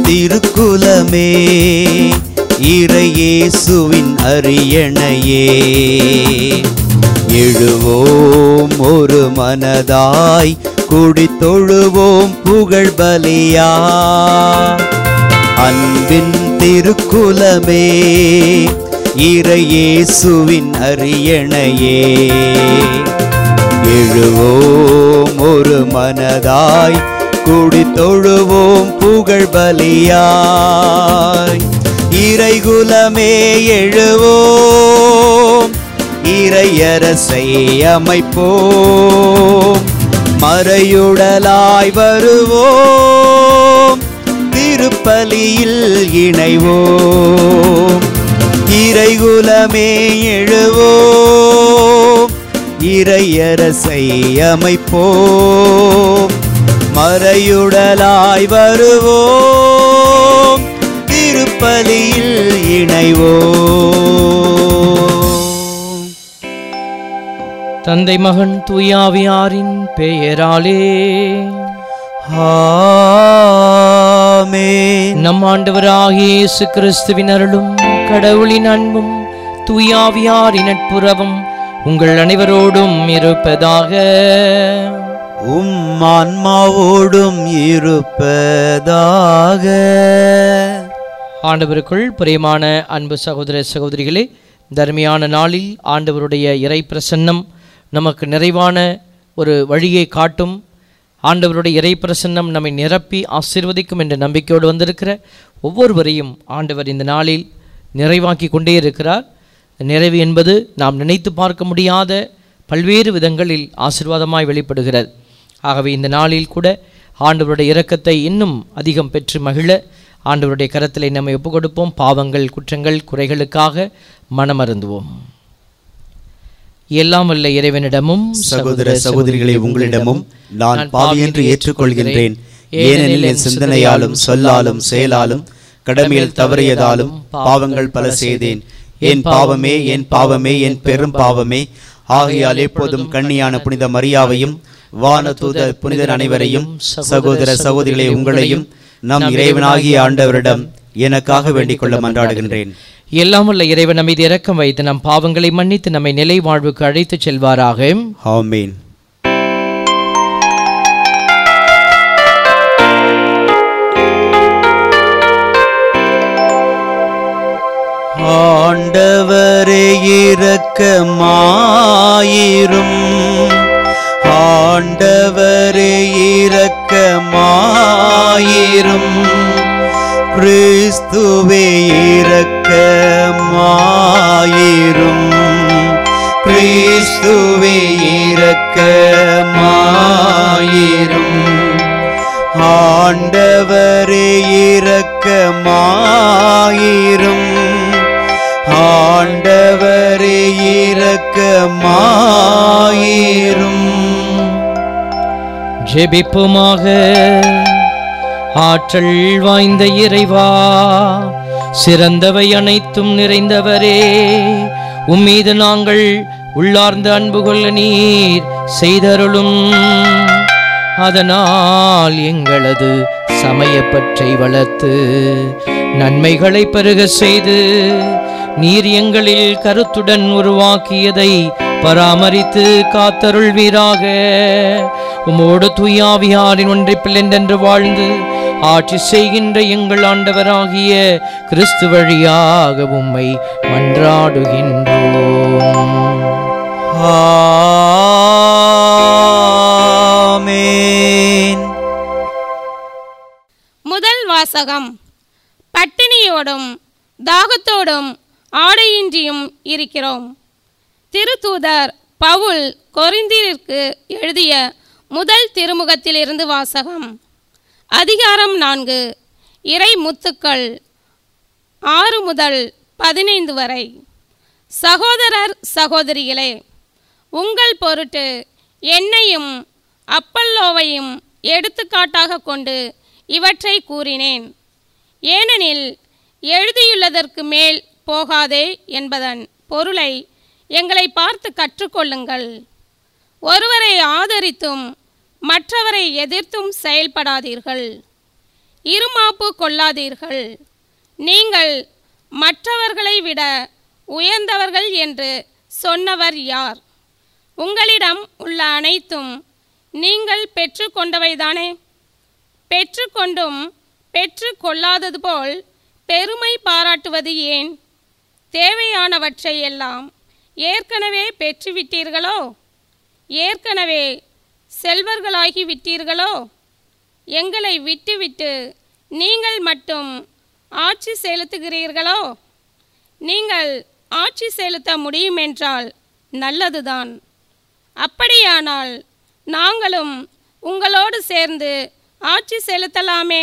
திருக்குலமே இறையேசுவின் அரியணையே எழுவோம் ஒரு மனதாய் குடி தொழுவோம் புகழ் பலியா அன்பின் திருக்குலமே இறையேசுவின் அரியணையே எழுவோம் ஒரு மனதாய் குடி தொழுவோம் புகழ் பலியாய் இறைகுலமே எழுவோம் இறையரசை அமைப்போம் மறையுடலாய் வருவோம் திருப்பலியில் இணைவோம் இறைகுலமே எழுவோம் இறையரசை அமைப்போம் மறையுடலாய் வருவோம் திருப்பலியில் இணைவோம் தந்தை மகன் தூயாவியாரின் பெயராலே ஆமென் நம் ஆண்டவராகிய இயேசு கிறிஸ்துவின் அருளும் கடவுளின் அன்பும் தூயாவியாரின் நட்புறவும் உங்கள் அனைவரோடும் இருப்பதாக உம் ஆன்மாவோடும் இருப்பதாக ஆண்டவருக்குள் பிரியமான அன்பு சகோதர சகோதரிகளே தர்மியான நாளில் ஆண்டவருடைய இறை பிரசன்னம் நமக்கு நிறைவான ஒரு வழியை காட்டும் ஆண்டவருடைய இறை பிரசன்னம் நம்மை நிரப்பி ஆசீர்வதிக்கும் என்ற நம்பிக்கையோடு வந்திருக்கிற ஒவ்வொருவரையும் ஆண்டவர் இந்த நாளில் நிறைவாக்கி கொண்டே இருக்கிறார் நிறைவு என்பது நாம் நினைத்து பார்க்க முடியாத பல்வேறு விதங்களில் ஆசீர்வாதமாய் வெளிப்படுகிறது ஆகவே இந்த நாளில் கூட ஆண்டவருடைய இரக்கத்தை இன்னும் அதிகம் பெற்று மகிழ ஆண்டவருடைய கரத்திலே நம்மை ஒப்புக் கொடுப்போம் பாவங்கள் குற்றங்கள் குறைகளுக்காக மனமருந்துவோம் எல்லாம் வல்ல இறைவனிடமும் சகோதர சகோதரிகளே உங்களிடமும் நான் பாவி என்று ஏற்றுக்கொள்கின்றேன் ஏனெனில் என் சிந்தனையாலும் சொல்லாலும் செயலாலும் கடமையில் தவறியதாலும் பாவங்கள் பல செய்தேன் என் பாவமே என் பாவமே என் பெரும் பாவமே ஆகையால் எப்போதும் கண்ணியான புனித மரியாவையும் வான தூத புனிதர் அனைவரையும் சகோதர சகோதரிகளே உங்களையும் நம் இறைவனாகிய ஆண்டவரிடம் எனக்காக வேண்டிக் கொள்ள மன்றாடுகின்றேன் எல்லாம் வல்ல இறைவன் மீது இரக்கம் வைத்து நம் பாவங்களை மன்னித்து நம்மை நிலை வாழ்வுக்கு அழைத்துச் செல்வாராக ஆமென் ஆண்டவரே இரக்கமாயிரும் ஆண்டவரே இரக்கமாயிரும் கிறிஸ்துவே இரக்கமாயிரும் கிறிஸ்துவே இரக்கமாயிரும் ஆண்டவரே இரக்கமாயிரும் ஆண்டவரே இரக்கமாயிரும் ஜெபிப்புமாக ஆற்றல் வாய்ந்த இறைவா சிறந்தவை அனைத்தும் நிறைந்தவரே உம்மீது நாங்கள் உள்ளார்ந்த அன்பு கொள்ள நீர் செய்தருளும் அதனால் எங்களது சமயப்பற்றை வளர்த்து நன்மைகளை பெருக செய்து நீர் எங்களில் கருத்துடன் உருவாக்கியதை பராமரித்து காத்தருள்வீராக உமோடு தூயாவியாரின் ஒன்றிப்பில் என்றென்று வாழ்ந்து ஆட்சி செய்கின்ற எங்கள் ஆண்டவராகிய கிறிஸ்து வழியாக உம்மை மன்றாடுகின்றோம் ஆமென் முதல் வாசகம் பட்டினியோடும் தாகத்தோடும் ஆடையின்றியும் இருக்கிறோம் திருத்தூதர் பவுல் கொரிந்தியருக்கு எழுதிய முதல் திருமுகத்திலிருந்து வாசகம் அதிகாரம் நான்கு இறை முத்துக்கள் ஆறு முதல் பதினைந்து வரை சகோதரர் சகோதரிகளே உங்கள் பொருட்டு என்னையும் அப்பல்லோவையும் எடுத்துக்காட்டாக கொண்டு இவற்றை கூறினேன் ஏனெனில் எழுதியுள்ளதற்கு மேல் போகாதே என்பதன் பொருளை எங்களை பார்த்து கற்றுக்கொள்ளுங்கள் ஒருவரை ஆதரித்தும் மற்றவரை எதிர்த்தும் செயல்படாதீர்கள் இருமாப்பு கொள்ளாதீர்கள் நீங்கள் மற்றவர்களை விட உயர்ந்தவர்கள் என்று சொன்னவர் யார் உங்களிடம் உள்ள அனைத்தும் நீங்கள் பெற்றுக்கொண்டவைதானே பெற்றுக்கொண்டும் பெற்று கொள்ளாதது போல் பெருமை பாராட்டுவது ஏன் தேவையானவற்றை எல்லாம் ஏற்கனவே பெற்றுவிட்டீர்களோ ஏற்கனவே செல்வர்களாகி விட்டீர்களோ எங்களை விட்டுவிட்டு நீங்கள் மட்டும் ஆட்சி செலுத்துகிறீர்களோ நீங்கள் ஆட்சி செலுத்த முடியுமென்றால் நல்லதுதான் அப்படியானால் நாங்களும் உங்களோடு சேர்ந்து ஆட்சி செலுத்தலாமே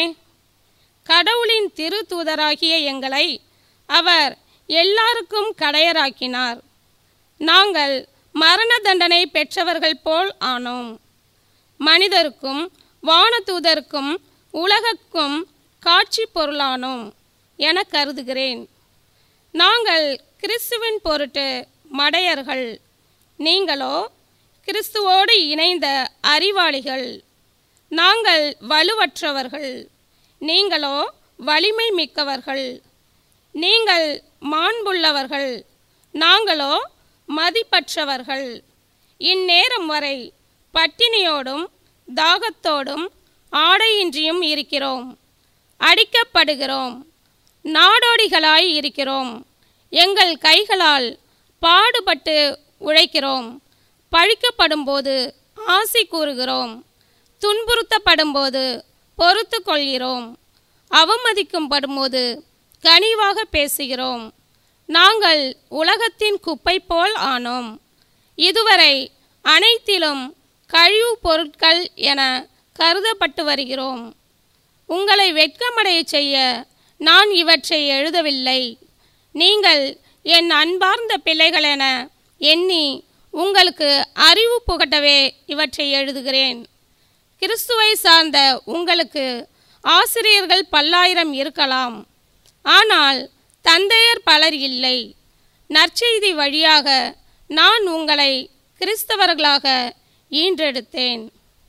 கடவுளின் திரு தூதராகிய எங்களை அவர் எல்லாருக்கும் கடையராக்கினார் நாங்கள் மரண தண்டனை பெற்றவர்கள் போல் ஆனோம் மனிதருக்கும் வானதூதருக்கும் உலகக்கும் காட்சி பொருளானோம் என கருதுகிறேன் நாங்கள் கிறிஸ்துவின் பொருட்டு மடையர்கள் நீங்களோ கிறிஸ்துவோடு இணைந்த அறிவாளிகள் நாங்கள் வலுவற்றவர்கள் நீங்களோ வலிமை மிக்கவர்கள் நீங்கள் மாண்புள்ளவர்கள் நாங்களோ மதிப்பற்றவர்கள் இந்நேரம் வரை பட்டினியோடும் தாகத்தோடும் ஆடையின்றியும் இருக்கிறோம் அடிக்கப்படுகிறோம் நாடோடிகளாய் இருக்கிறோம் எங்கள் கைகளால் பாடுபட்டு உழைக்கிறோம் பழிக்கப்படும்போது ஆசி கூறுகிறோம் துன்புறுத்தப்படும்போது பொறுத்து கொள்கிறோம் அவமதிக்கும் படும்போது கனிவாக பேசுகிறோம் நாங்கள் உலகத்தின் குப்பை போல் ஆனோம் இதுவரை அனைத்திலும் கழிவுப் பொருட்கள் என கருதப்பட்டு வருகிறோம் உங்களை வெட்கமடைய செய்ய நான் இவற்றை எழுதவில்லை நீங்கள் என் அன்பார்ந்த பிள்ளைகள் என எண்ணி உங்களுக்கு அறிவு புகட்டவே இவற்றை எழுதுகிறேன் கிறிஸ்துவை சார்ந்த உங்களுக்கு ஆசிரியர்கள் பல்லாயிரம் இருக்கலாம் ஆனால் தந்தையர் பலர் இல்லை நற்செய்தி வழியாக நான் உங்களை கிறிஸ்தவர்களாக ஈன்றெடுத்தேன்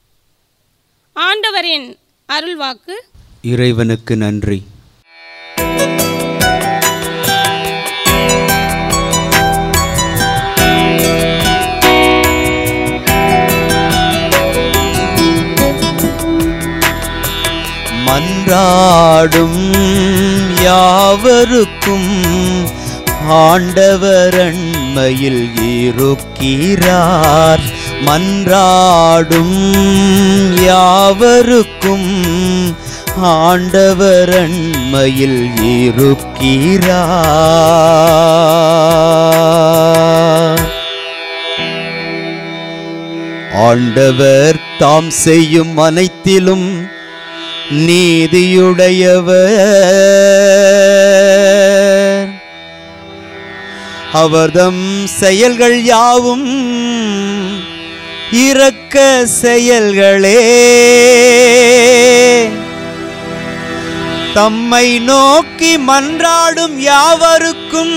ஆண்டவரின் அருள்வாக்கு இறைவனுக்கு நன்றி மன்றாடும் யாவருக்கும் ஆண்டவர் அண்மையில் இருக்கிறார் மன்றாடும் யாவருக்கும் ஆண்டவர் அண்மையில் இருக்கிறார் ஆண்டவர் தாம் செய்யும் அனைத்திலும் நீதியுடையவர் அவர்தம் செயல்கள் யாவும் இரக்க செயல்களே தம்மை நோக்கி மன்றாடும் யாவருக்கும்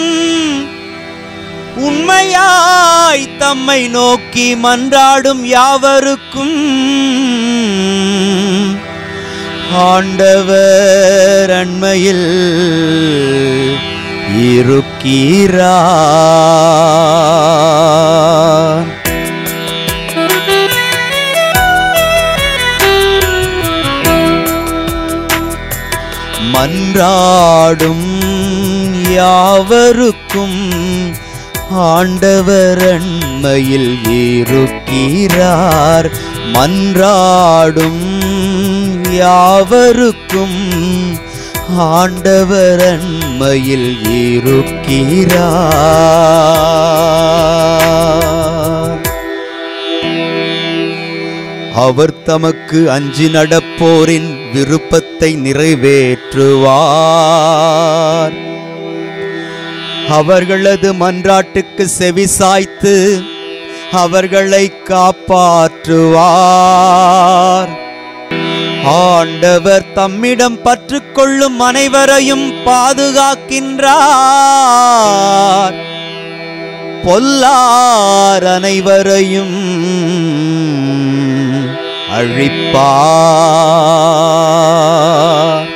உண்மையாய் தம்மை நோக்கி மன்றாடும் யாவருக்கும் ஆண்டவர் அண்மையில் இருக்கிறார் மன்றாடும் யாவருக்கும் ஆண்டவர் அண்மையில் இருக்கிறார் மன்றாடும் யாவருக்கும் ஆண்டவர் அண்மையில் இருக்கிறார் அவர் தமக்கு அஞ்சி நடப்போரின் விருப்பத்தை நிறைவேற்றுவார் அவர்களது மன்றாட்டுக்கு செவிசாய்த்து அவர்களை காப்பாற்றுவார் ஆண்டவர் தம்மிடம் பற்றுக்கொள்ளும் அனைவரையும் பாதுகாக்கின்றார் பொல்லார் அனைவரையும் அழிப்பார்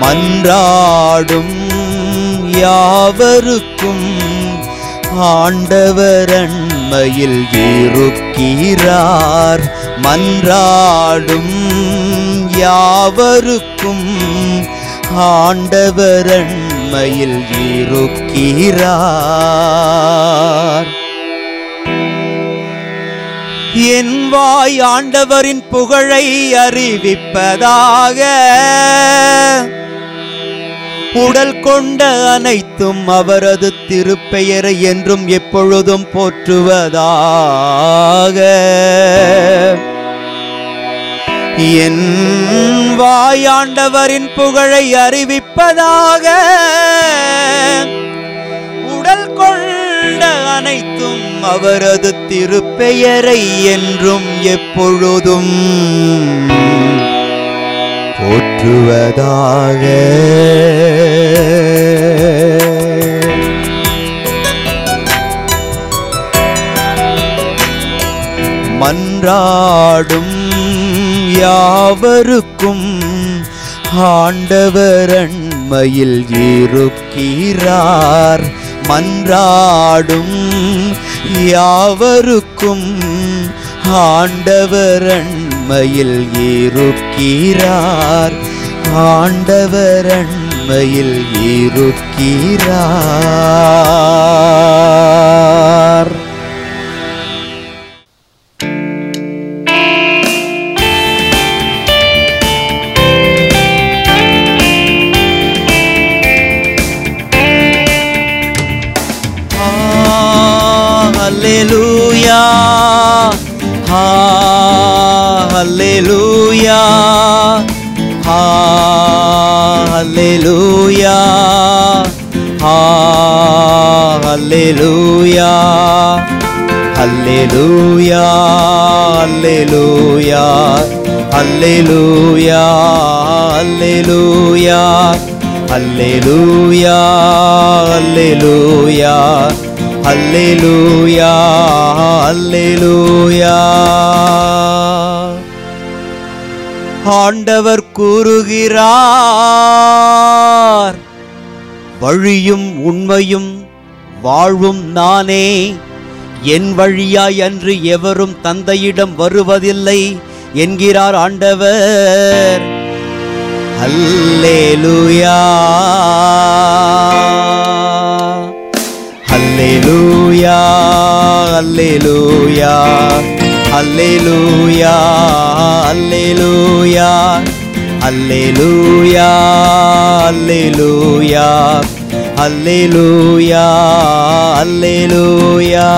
மன்றாடும் யாவருக்கும் ஆண்டவர் அண்மையில் இருக்கிறார் மன்றாடும் யாவருக்கும் ஆண்டவர் அண்மையில் இருக்கிறார் என் வாய் ஆண்டவரின் புகழை அறிவிப்பதாக உடல் கொண்ட அனைத்தும் அவரது திருப்பெயரை என்றும் எப்பொழுதும் போற்றுவதாக என் வாயாண்டவரின் புகழை அறிவிப்பதாக உடல் கொண்ட அனைத்தும் அவரது திருப்பெயரை என்றும் எப்பொழுதும் போற்றுவதாக மன்றாடும் யாவருக்கும் ஆண்டவர் அண்மையில் இருக்கிறார் மன்றாடும் யாவருக்கும் ஆண்டவர் அண்மையில் இருக்கிறார் ஆண்டவர் அண்மையில் இருக்கிறார் Hallelujah. Hallelujah. Hallelujah. Hallelujah. Hallelujah. Hallelujah. Hallelujah. Hallelujah. Hallelujah. Hallelujah. Hallelujah. Hallelujah. ஆண்டவர் கூறுகிறார் வழியும் உண்மையும் வாழ்வும் நானே என் வழியாய் அன்று எவரும் தந்தையிடம் வருவதில்லை என்கிறார் ஆண்டவர் அல்லேலூயா அல்லேலூயா அல்லேலூயா அல்லேலூயா அல்லேலூயா அல்லேலூயா அல்லேலூயா அல்லேலூயா அல்லேலூயா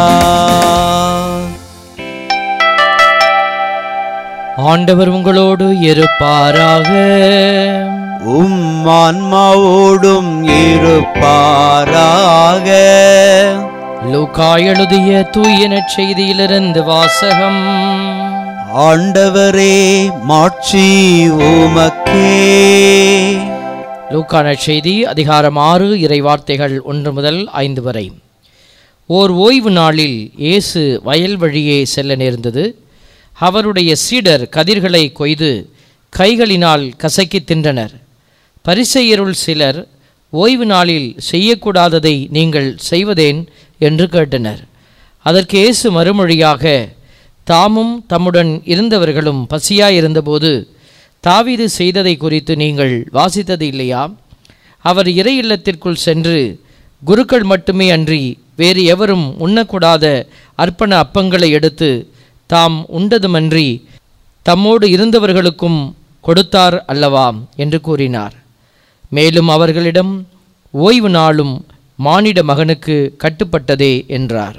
ஆண்டவர் உங்களோடு இருப்பாராக உம் ஆன்மாவோடும் இருப்பாராக லூக்கா எழுதிய தூய நற்செய்தியிலிருந்து வாசகம் ஆண்டவரே மாட்சி உமக்கே லூக்கா நற்செய்தி அதிகாரம் ஆறு இறை வார்த்தைகள் ஒன்று முதல் ஐந்து வரை ஓர் ஓய்வு நாளில் இயேசு வயல் வழியே செல்ல நேர்ந்தது அவருடைய சீடர் கதிர்களை கொய்து கைகளினால் கசக்கி தின்றனர் பரிசெயருள் சிலர் ஓய்வு நாளில் செய்யக்கூடாததை நீங்கள் செய்வதேன் என்று கேட்டனர் அதற்கு இயேசு மறுமொழியாக தாமும் தம்முடன் இருந்தவர்களும் பசியாயிருந்தபோது தாவீது செய்ததை குறித்து நீங்கள் வாசித்தது இல்லையா அவர் இறை இல்லத்திற்குள் சென்று குருக்கள் மட்டுமே அன்றி வேறு எவரும் உண்ணக்கூடாத அர்ப்பண அப்பங்களை எடுத்து தாம் உண்டதுமன்றி தம்மோடு இருந்தவர்களுக்கும் கொடுத்தார் அல்லவா என்று கூறினார் மேலும் அவர்களிடம் ஓய்வு நாளும் மானிட மகனுக்கு கட்டுப்பட்டதே என்றார்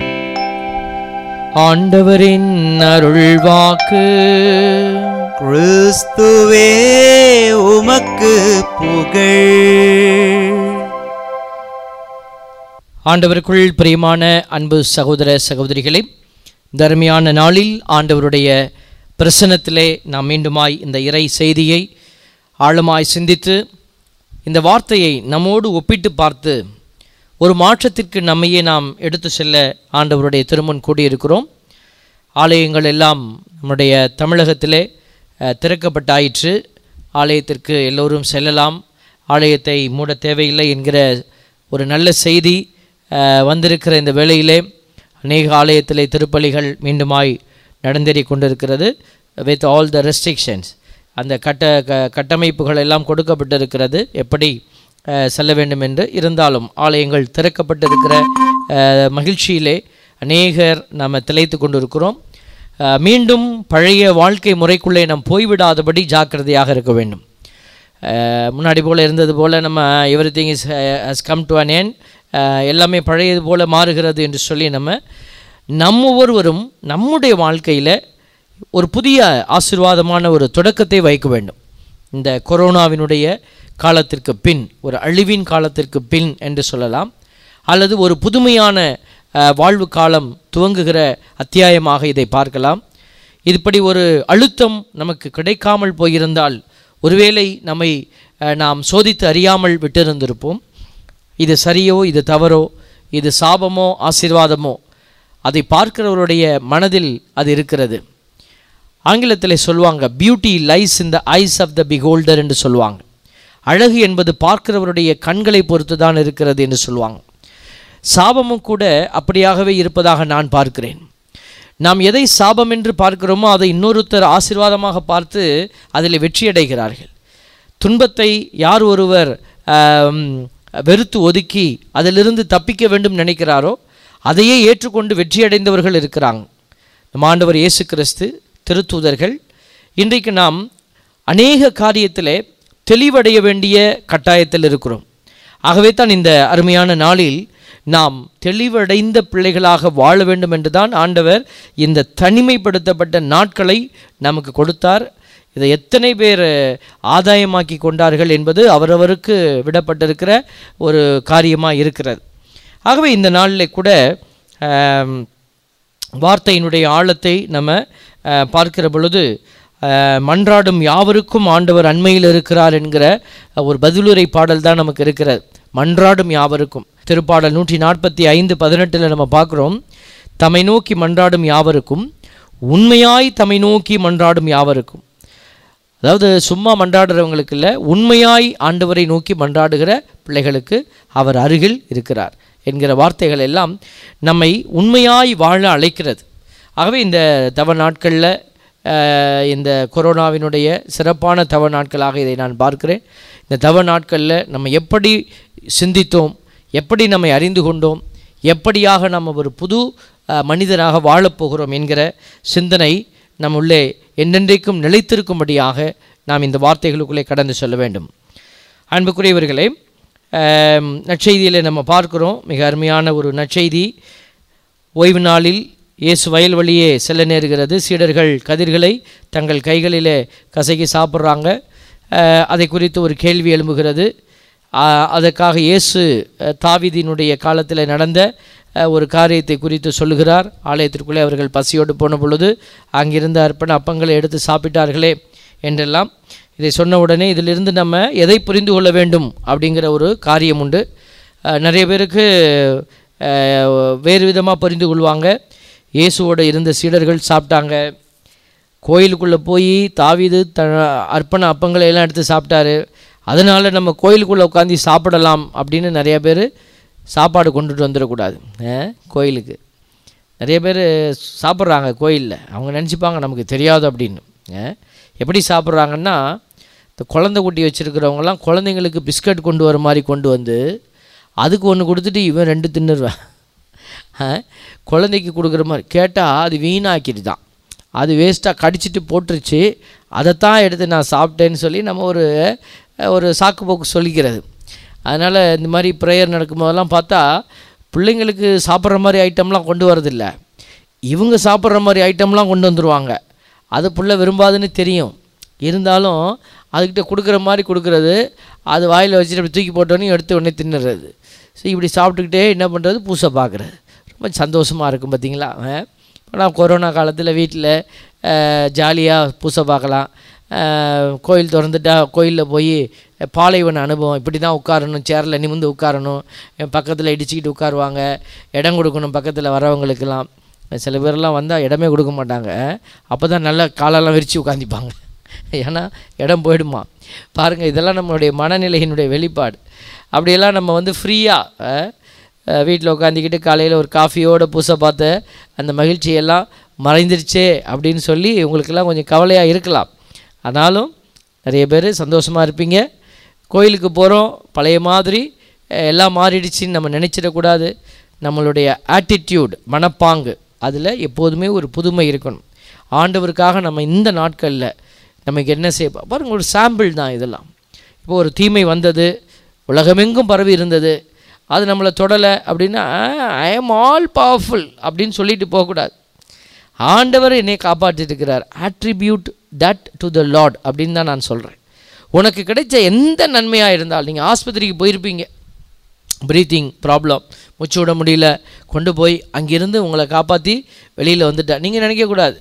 ஆண்டவரின் அருள்வாக்கு கிறிஸ்துவே உமக்கு புகழ் ஆண்டவருக்குள் பிரியமான அன்பு சகோதர சகோதரிகளே தர்மியான நாளில் ஆண்டவருடைய பிரசன்னத்திலே நாம் மீண்டுமாய் இந்த இறை செய்தியை ஆழமாய் சிந்தித்து இந்த வார்த்தையை நம்மோடு ஒப்பிட்டு பார்த்து ஒரு மாற்றத்திற்கு நம்மையே நாம் எடுத்து செல்ல ஆண்டவருடைய திருமுன் கூடியிருக்கிறோம் ஆலயங்கள் எல்லாம் நம்முடைய தமிழகத்திலே அஹ், திறக்கப்பட்டாயிற்று ஆலயத்திற்கு எல்லோரும் செல்லலாம் ஆலயத்தை மூட தேவையில்லை என்கிற ஒரு நல்ல செய்தி அஹ், வந்திருக்கிற இந்த வேளையிலே அநேக ஆலயத்திலே திருப்பலிகள் மீண்டுமாய் நடந்தேறி கொண்டிருக்கிறது வித் ஆல் த ரெஸ்ட்ரிக்ஷன்ஸ் அந்த கட்ட க கட்டமைப்புகள் எல்லாம் கொடுக்கப்பட்டிருக்கிறது எப்படி அஹ், செல்ல வேண்டும் என்று இருந்தாலும் ஆலயங்கள் திறக்கப்பட்டிருக்கிற அஹ், மகிழ்ச்சியிலே அநேகர் நாம் திளைத்து கொண்டிருக்கிறோம் அஹ், மீண்டும் பழைய வாழ்க்கை முறைக்குள்ளே நாம் போய்விடாதபடி ஜாக்கிரதையாக இருக்க வேண்டும் அஹ், முன்னாடி போல் இருந்தது போல் நம்ம everything is has come to an end எல்லாமே பழையது போல் மாறுகிறது என்று சொல்லி நம்ம நம்ம ஒவ்வொருவரும் நம்முடைய வாழ்க்கையில் ஒரு புதிய ஆசீர்வாதமான ஒரு தொடக்கத்தை வைக்க வேண்டும் இந்த கொரோனாவினுடைய காலத்திற்கு பின் ஒரு அழிவின் காலத்திற்கு பின் என்று சொல்லலாம் அல்லது ஒரு புதுமையான அஹ், வாழ்வு காலம் துவங்குகிற அத்தியாயமாக இதை பார்க்கலாம் இப்படி ஒரு அழுத்தம் நமக்கு கிடைக்காமல் போயிருந்தால் ஒருவேளை நம்மை அஹ், நாம் சோதித்து அறியாமல் விட்டிருந்திருப்போம் இது சரியோ இது தவறோ இது சாபமோ ஆசீர்வாதமோ அதை பார்க்கிறவருடைய மனதில் அது இருக்கிறது ஆங்கிலத்தில் சொல்லுவாங்க beauty lies in the eyes of the beholder என்று சொல்லுவாங்க அழகு என்பது பார்க்கிறவருடைய கண்களை பொறுத்து தான் இருக்கிறது என்று சொல்லுவாங்க சாபமும் கூட அப்படியாகவே இருப்பதாக நான் பார்க்கிறேன் நாம் எதை சாபம் என்று பார்க்கிறோமோ அதை இன்னொருத்தர் ஆசீர்வாதமாக பார்த்து அதில் வெற்றியடைகிறார்கள் துன்பத்தை யார் ஒருவர் ஆம், வெறுத்து ஒதுக்கி அதிலிருந்து தப்பிக்க வேண்டும் நினைக்கிறாரோ அதையே ஏற்றுக்கொண்டு வெற்றியடைந்தவர்கள் இருக்கிறாங்க நம் ஆண்டவர் இயேசு கிறிஸ்து திருத்தூதர்கள் இன்றைக்கு நாம் அநேக காரியத்திலே தெளிவடைய வேண்டிய கட்டாயத்தில் இருக்கிறோம் ஆகவே தான் இந்த அருமையான நாளில் நாம் தெளிவடைந்த பிள்ளைகளாக வாழ வேண்டும் என்று தான் ஆண்டவர் இந்த தனிமைப்படுத்தப்பட்ட நாட்களை நமக்கு கொடுத்தார் இதை எத்தனை பேர் ஆதாயமாக்கி கொண்டார்கள் என்பது அவரவருக்கு விடப்பட்டிருக்கிற ஒரு காரியமாக இருக்கிறது ஆகவே இந்த நாளில் கூட ஆம், வார்த்தையினுடைய ஆழத்தை நம்ம அஹ், பார்க்கிற பொழுது அஹ், மன்றாடும் யாவருக்கும் ஆண்டவர் அண்மையில் இருக்கிறார் என்கிற அஹ், ஒரு பதிலுரை பாடல் தான் நமக்கு இருக்கிறது மன்றாடும் யாவருக்கும் திருப்பாடல் நூற்றி நாற்பத்தி ஐந்து பதினெட்டில் நம்ம பார்க்குறோம் தம்மை நோக்கி மன்றாடும் யாவருக்கும் உண்மையாய் தம்மை நோக்கி மன்றாடும் யாவருக்கும் அதாவது சும்மா மன்றாடுறவங்களுக்கு இல்லை உண்மையாய் ஆண்டவரை நோக்கி மன்றாடுகிற பிள்ளைகளுக்கு அவர் அருகில் இருக்கிறார் என்கிற வார்த்தைகள் எல்லாம் நம்மை உண்மையாய் வாழ அழைக்கிறது ஆகவே இந்த தவ நாட்களில் அஹ், இந்த கொரோனாவினுடைய சிறப்பான தவ நாட்களாக இதை நான் பார்க்கிறேன் இந்த தவ நாட்களில் நம்ம எப்படி சிந்தித்தோம் எப்படி நம்மை அறிந்து கொண்டோம் எப்படியாக நம்ம ஒரு புது அஹ், மனிதனாக வாழப்போகிறோம் என்கிற சிந்தனை நம் உள்ளே என்றென்றைக்கும் நிலைத்திருக்கும்படியாக நாம் இந்த வார்த்தைகளுக்குள்ளே கடந்து செல்ல வேண்டும் அன்புக்குரியவர்களே ஆம், நற்செய்தியில் நம்ம பார்க்கிறோம் மிக அருமையான ஒரு நற்செய்தி ஓய்வு நாளில் இயேசு வயல் வழியே செல்ல நேருகிறது சீடர்கள் கதிர்களை தங்கள் கைகளிலே கசக்கி சாப்பிட்றாங்க அஹ், அதை குறித்து ஒரு கேள்வி எழும்புகிறது அஹ், அதற்காக இயேசு அஹ், தாவீதினுடைய காலத்தில் நடந்த அஹ், ஒரு காரியத்தை குறித்து சொல்லுகிறார் ஆலயத்திற்குள்ளே அவர்கள் பசியோடு போன பொழுது அங்கிருந்த அர்ப்பண அப்பங்களை எடுத்து சாப்பிட்டார்களே என்றெல்லாம் இதை சொன்ன உடனே இதிலிருந்து நம்ம எதை புரிந்து கொள்ள வேண்டும் அப்படிங்கிற ஒரு காரியம் உண்டு அஹ், நிறைய பேருக்கு அஹ், வேறு விதமாக புரிந்து கொள்வாங்க இயேசுவோட இருந்த சீடர்கள் சாப்பிட்டாங்க கோயிலுக்குள்ளே போய் தாவீது த அர்ப்பண அப்பங்களை எல்லாம் எடுத்து சாப்பிட்டாரு அதனால் நம்ம கோயிலுக்குள்ளே உட்காந்து சாப்பிடலாம் அப்படின்னு நிறைய பேர் சாப்பாடு கொண்டுட்டு வந்துடக்கூடாது அஹ், கோயிலுக்கு நிறைய பேர் சாப்பிட்றாங்க கோயிலில் அவங்க நினச்சிப்பாங்க நமக்கு தெரியாது அப்படின்னு அஹ், எப்படி சாப்பிட்றாங்கன்னா இந்த குழந்தை குட்டி வச்சுருக்கிறவங்கலாம் குழந்தைங்களுக்கு பிஸ்கட் கொண்டு வர மாதிரி கொண்டு வந்து அதுக்கு ஒன்று கொடுத்துட்டு இவன் ரெண்டு தின்னுருவேன் அஹ், குழந்தைக்கு கொடுக்குற மாதிரி கேட்டால் அது வீணாக்கிட்டு தான் அது வேஸ்ட்டாக கடிச்சிட்டு போட்டுருச்சு அதைத்தான் எடுத்து நான் சாப்பிட்டேன்னு சொல்லி நம்ம ஒரு ஒரு சாக்கு போக்கு சொல்லிக்கிறது அதனால் இந்த மாதிரி ப்ரேயர் நடக்கும்போதெல்லாம் பார்த்தா பிள்ளைங்களுக்கு சாப்பிட்ற மாதிரி ஐட்டம்லாம் கொண்டு வரதில்ல இவங்க சாப்பிட்ற மாதிரி ஐட்டம்லாம் கொண்டு வந்துடுவாங்க அது புள்ள விரும்பாதுன்னு தெரியும் இருந்தாலும் அதுக்கிட்ட கொடுக்குற மாதிரி கொடுக்குறது அது வாயில் வச்சுட்டு அப்படி தூக்கி போட்டோன்னே எடுத்து உடனே தின்னுறது ஸோ இப்படி சாப்பிட்டுக்கிட்டே என்ன பண்ணுறது பூசை பார்க்குறது ரொம்ப சந்தோஷமாக இருக்கும் பார்த்தீங்களா இப்போ நான் கொரோனா காலத்தில் வீட்டில் ஜாலியாக பூசை பார்க்கலாம் அஹ், கோயில் திறந்துட்டா கோயிலில் போய் பாலைவன அனுபவம் இப்படி தான் உட்காரணும் சேரில் நிமிர்ந்து உட்காரணும் பக்கத்தில் இடிச்சுக்கிட்டு உட்காருவாங்க இடம் கொடுக்கணும் பக்கத்தில் வரவங்களுக்கெல்லாம் சில பேர்லாம் வந்தால் இடமே கொடுக்க மாட்டாங்க அப்போ தான் நல்லா காலெல்லாம் விரித்து உட்காந்துப்பாங்க ஏன்னா இடம் போயிடுமா பாருங்கள் இதெல்லாம் நம்மளுடைய மனநிலையினுடைய வெளிப்பாடு அப்படியெல்லாம் நம்ம வந்து ஃப்ரீயாக வீட்டில் உட்காந்துக்கிட்டு காலையில் ஒரு காஃபியோட பூசை பார்த்த அந்த மகிழ்ச்சியெல்லாம் மறைந்துருச்சே அப்படின்னு சொல்லி உங்களுக்கெல்லாம் கொஞ்சம் கவலையாக இருக்கலாம் ஆனாலும் நிறைய பேர் சந்தோஷமாக இருப்பீங்க கோயிலுக்கு போகிறோம் பழைய மாதிரி அஹ், எல்லாம் மாறிடுச்சின்னு நம்ம நினச்சிடக்கூடாது நம்மளுடைய ஆட்டிடியூட் மனப்பாங்கு அதில் எப்போதுமே ஒரு புதுமை இருக்கணும் ஆண்டவருக்காக நம்ம இந்த நாட்களில் நமக்கு என்ன செய்ய பாருங்க ஒரு சாம்பிள் தான் இதெல்லாம் இப்போ ஒரு தீமை வந்தது உலகமெங்கும் பரவி இருந்தது அது நம்மளை தொடலை அப்படின்னா ஐ எம் ஆல் பவர்ஃபுல் அப்படின்னு சொல்லிட்டு போகக்கூடாது ஆண்டவர் என்னை காப்பாற்றிட்டு இருக்கிறார் attribute that to the lord அப்படின்னு தான் நான் சொல்கிறேன் உனக்கு கிடைச்ச எந்த நன்மையாக இருந்தாலும் நீங்கள் ஆஸ்பத்திரிக்கு போயிருப்பீங்க ப்ரீத்திங் ப்ராப்ளம் மூச்சு விட முடியல கொண்டு போய் அங்கிருந்து உங்களை காப்பாற்றி வெளியில் வந்துட்டேன் நீங்கள் நினைக்கக்கூடாது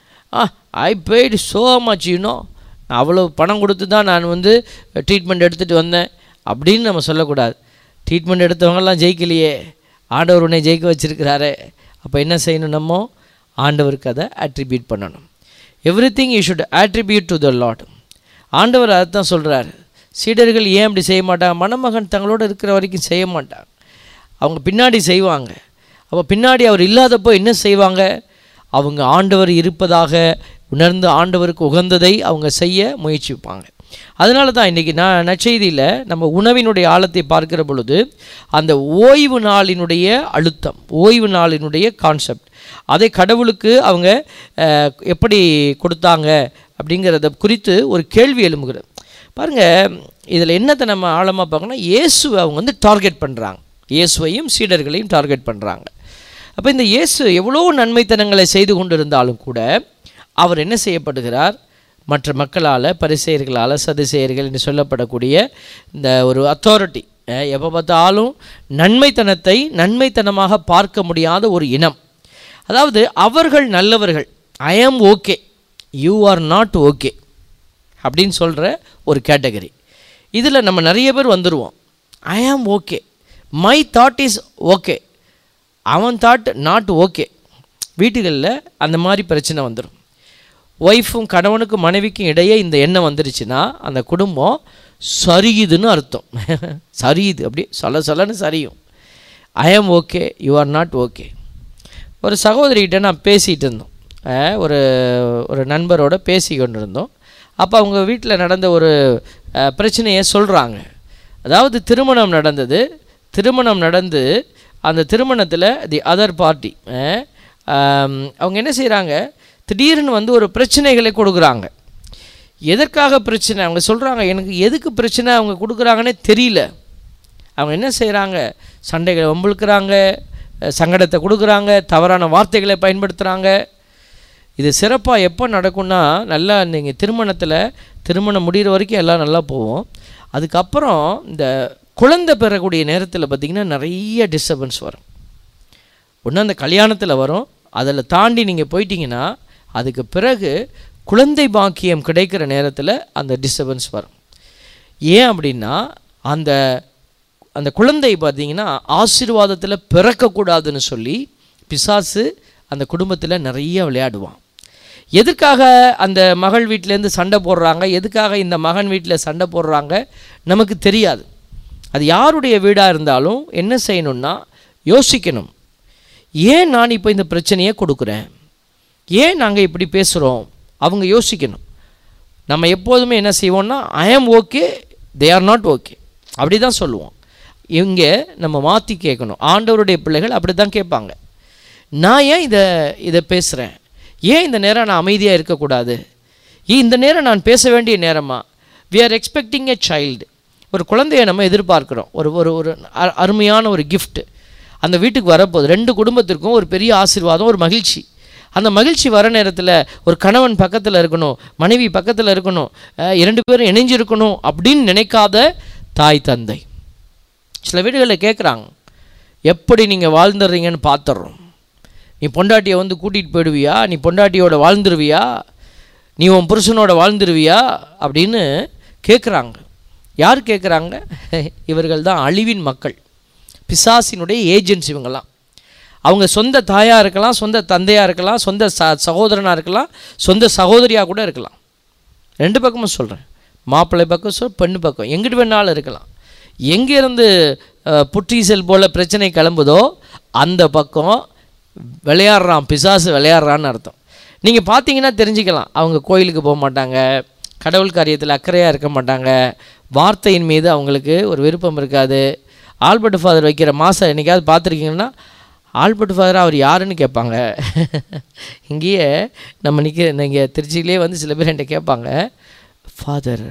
ah I paid so much you know அவ்வளோ பணம் கொடுத்து தான் நான் வந்து ட்ரீட்மெண்ட் எடுத்துகிட்டு வந்தேன் அப்படின்னு நம்ம சொல்லக்கூடாது ட்ரீட்மெண்ட் எடுத்தவங்கெல்லாம் ஜெயிக்கலையே ஆண்டவர் உன்னை ஜெயிக்க வச்சிருக்கிறாரே அப்போ என்ன செய்யணும் நம்ம ஆண்டவருக்கு அதை அட்ரிபியூட் பண்ணணும் everything you should attribute to the lord ஆண்டவர் அதைத்தான் சொல்கிறார் சீடர்கள் ஏன் அப்படி செய்ய மாட்டாங்க மணமகன் தங்களோட இருக்கிற வரைக்கும் செய்ய மாட்டாங்க அவங்க பின்னாடி செய்வாங்க அப்போ பின்னாடி அவர் இல்லாதப்போ என்ன செய்வாங்க அவங்க ஆண்டவர் இருப்பதாக உணர்ந்து ஆண்டவருக்கு உகந்ததை அவங்க செய்ய முயற்சிப்பாங்க அதனால தான் இன்றைக்கி நான் நற்செய்தியில் நம்ம உணவினுடைய ஆழத்தை பார்க்கிற பொழுது அந்த ஓய்வு நாளினுடைய அழுத்தம் ஓய்வு நாளினுடைய கான்செப்ட் அதை கடவுளுக்கு அவங்க அஹ், எப்படி கொடுத்தாங்க அப்படிங்கிறத குறித்து ஒரு கேள்வி எழும்புகிறது பாருங்கள் இதில் என்னத்தை நம்ம ஆழமாக பார்க்கணும் இயேசுவை அவங்க வந்து டார்கெட் பண்ணுறாங்க இயேசுவையும் சீடர்களையும் டார்கெட் பண்ணுறாங்க அப்போ இந்த இயேசு எவ்வளோ நன்மைத்தனங்களை செய்து கொண்டிருந்தாலும் கூட அவர் என்ன செய்யப்படுகிறார் மற்ற மக்களால் பரிசெயர்களால் சதுசெயர்கள் என்று சொல்லப்படக்கூடிய இந்த ஒரு அத்தாரிட்டி எப்போ பார்த்தாலும் நன்மைத்தனத்தை நன்மைத்தனமாக பார்க்க முடியாத ஒரு இனம் அதாவது அவர்கள் நல்லவர்கள் I am okay you are not okay அப்படின்னு சொல்கிற ஒரு கேட்டகரி இதில் நம்ம நிறைய பேர் வந்துடுவோம் I am okay my thought is okay அவன் தாட் நாட் ஓகே வீட்டுகளில் அந்த மாதிரி பிரச்சனை வந்துடும் ஒய்ஃபும் கணவனுக்கும் மனைவிக்கும் இடையே இந்த எண்ணம் வந்துருச்சுன்னா அந்த குடும்பம் சரியுதுன்னு அர்த்தம் சரியுது அப்படி சொல்ல சொல்லன்னு சரியும் I am okay you are not okay ஒரு சகோதரிகிட்ட நான் பேசிகிட்டு இருந்தோம் அஹ், ஒரு ஒரு நண்பரோட பேசி கொண்டு இருந்தோம் அப்போ அவங்க வீட்டில் நடந்த ஒரு அஹ், பிரச்சனையை சொல்கிறாங்க அதாவது திருமணம் நடந்தது திருமணம் நடந்து அந்த திருமணத்தில் தி அதர் பார்ட்டி அவங்க என்ன செய்கிறாங்க திடீர்னு வந்து ஒரு பிரச்சனைகளை கொடுக்குறாங்க எதற்காக பிரச்சனை அவங்க சொல்கிறாங்க எனக்கு எதுக்கு பிரச்சனை அவங்க கொடுக்குறாங்கன்னே தெரியல அவங்க என்ன செய்கிறாங்க சண்டைகளை வம்பிழுக்கிறாங்க அஹ் சங்கடத்தை கொடுக்குறாங்க தவறான வார்த்தைகளை பயன்படுத்துகிறாங்க இது சிறப்பாக எப்போ நடக்கும்னா நல்லா நீங்கள் திருமணத்தில் திருமணம் முடிகிற வரைக்கும் எல்லாம் நல்லா போகும் அதுக்கப்புறம் இந்த குழந்தை பெறக்கூடிய நேரத்தில் பார்த்திங்கன்னா நிறைய டிஸ்டர்பன்ஸ் வரும் ஒன்று அந்த கல்யாணத்தில் வரும் அதில் தாண்டி நீங்கள் போயிட்டீங்கன்னா அதுக்கு பிறகு குழந்தை பாக்கியம் கிடைக்கிற நேரத்தில் அந்த டிஸ்டர்பன்ஸ் வரும் ஏன் அப்படின்னா அந்த அந்த குழந்தை பார்த்தீங்கன்னா ஆசீர்வாதத்தில் பிறக்கக்கூடாதுன்னு சொல்லி பிசாசு அந்த குடும்பத்தில் நிறைய விளையாடுவான் எதுக்காக அந்த மகள் வீட்டிலேருந்து சண்டை போடுறாங்க எதுக்காக இந்த மகன் வீட்டில் சண்டை போடுறாங்க நமக்கு தெரியாது அது யாருடைய வீடாக இருந்தாலும் என்ன செய்யணும்னா யோசிக்கணும் ஏன் நான் இப்போ இந்த பிரச்சனையை கொடுக்குறேன் ஏன் நாங்கள் இப்படி பேசுகிறோம் அவங்க யோசிக்கணும் நம்ம எப்போதுமே என்ன செய்வோம்னா I am okay they are not okay அப்படி தான் சொல்லுவோம் இங்கே நம்ம மாற்றி கேட்கணும் ஆண்டவருடைய பிள்ளைகள் அப்படி தான் கேட்பாங்க நான் ஏன் இதை இதை பேசுகிறேன் ஏன் இந்த நேரம் நான் அமைதியாக இருக்கக்கூடாது ஏன் இந்த நேரம் நான் பேச வேண்டிய நேரமா we are expecting a child ஒரு குழந்தையை நம்ம எதிர்பார்க்குறோம் ஒரு ஒரு ஒரு அ- அருமையான ஒரு gift அந்த வீட்டுக்கு வரப்போகுது ரெண்டு குடும்பத்திற்கும் ஒரு பெரிய ஆசீர்வாதம் ஒரு மகிழ்ச்சி அந்த மகிழ்ச்சி வர நேரத்தில் ஒரு கணவன் பக்கத்தில் இருக்கணும் மனைவி பக்கத்தில் இருக்கணும் அஹ் இரண்டு பேரும் இணைஞ்சு இருக்கணும் அப்படின்னு நினைக்காத தாய் தந்தை சில வீடுகளில் கேட்குறாங்க எப்படி நீங்கள் வாழ்ந்துடுறீங்கன்னு பார்த்துட்றோம் நீ பொண்டாட்டியை வந்து கூட்டிகிட்டு போயிடுவியா நீ பொண்டாட்டியோட வாழ்ந்துருவியா நீ உன் புருஷனோட வாழ்ந்துருவியா அப்படின்னு கேட்குறாங்க யார் கேட்குறாங்க இவர்கள் தான் அழிவின் மக்கள் பிசாசினுடைய ஏஜென்ட்ஸ் இவங்கெல்லாம் அவங்க சொந்த தாயாக இருக்கலாம் சொந்த தந்தையாக இருக்கலாம் சொந்த ச சகோதரனாக இருக்கலாம் சொந்த சகோதரியாக கூட இருக்கலாம் ரெண்டு பக்கமும் சொல்கிறேன் மாப்பிள்ளை பக்கம் சொல் பெண்ணு பக்கம் எங்கிட்டு வேணாலும் இருக்கலாம் எங்கேருந்து புற்றீசல் போல் பிரச்சனை கிளம்புதோ அந்த பக்கம் விளையாடுறான் பிசாசு விளையாடுறான்னு அர்த்தம் நீங்கள் பார்த்தீங்கன்னா தெரிஞ்சுக்கலாம் அவங்க கோயிலுக்கு போக மாட்டாங்க கடவுள் காரியத்தில் அக்கறையாக இருக்க மாட்டாங்க வார்த்தையின் மீது அவங்களுக்கு ஒரு விருப்பம் இருக்காது ஆல்பர்ட் ஃபாதர் வைக்கிற மாதம் என்னைக்காவது பார்த்துருக்கீங்கன்னா ஆல்பர்ட் ஃபாதர் அவர் யாருன்னு கேட்பாங்க இங்கேயே நம்ம நிற்க நீங்கள் திருச்சியிலே வந்து சில பேர் என்கிட்ட கேட்பாங்க ஃபாதர்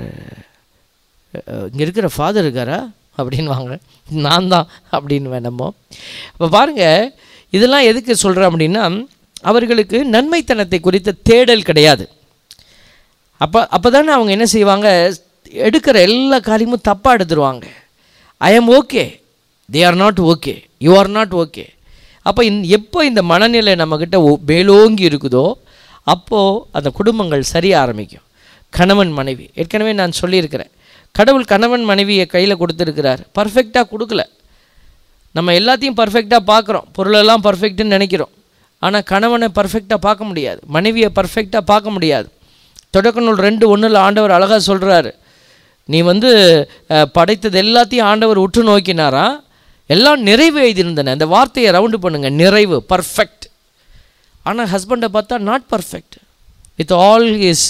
இங்கே இருக்கிற ஃபாதர் இருக்காரா அப்படின்வாங்க நான் தான் அப்படின்னு வேணமோ அப்போ பாருங்கள் இதெல்லாம் எதுக்கு சொல்கிறேன் அப்படின்னா அவர்களுக்கு நன்மைத்தனத்தை குறித்த தேடல் கிடையாது அப்போ அப்போ தானே அவங்க என்ன செய்வாங்க எடுக்கிற எல்லா காரியமும் தப்பாக எடுத்துருவாங்க I am okay they are not okay you are not okay அப்போ இந் எப்போ இந்த மனநிலை நம்மக்கிட்ட ஒ- மேலோங்கி இருக்குதோ அப்போது அந்த குடும்பங்கள் சரிய ஆரம்பிக்கும் கணவன் மனைவி ஏற்கனவே நான் சொல்லியிருக்கிறேன் கடவுள் கணவன் மனைவியை கையில் கொடுத்துருக்கிறார் பர்ஃபெக்டாக கொடுக்கல நம்ம எல்லாத்தையும் பர்ஃபெக்டாக பார்க்குறோம் பொருளெல்லாம் பர்ஃபெக்ட்டுன்னு நினைக்கிறோம் ஆனால் கணவனை பர்ஃபெக்டாக பார்க்க முடியாது மனைவியை பர்ஃபெக்டாக பார்க்க முடியாது தொடக்க நூல் ரெண்டு ஒன்றில் ஆண்டவர் அழகாக சொல்கிறாரு நீ வந்து அஹ், படைத்தது எல்லாத்தையும் ஆண்டவர் உற்று நோக்கினாரா எல்லாம் நிறைவு எழுதியிருந்தன அந்த வார்த்தையை ரவுண்டு பண்ணுங்க நிறைவு பர்ஃபெக்ட் ஆனால் ஹஸ்பண்டை பார்த்தா not perfect with all is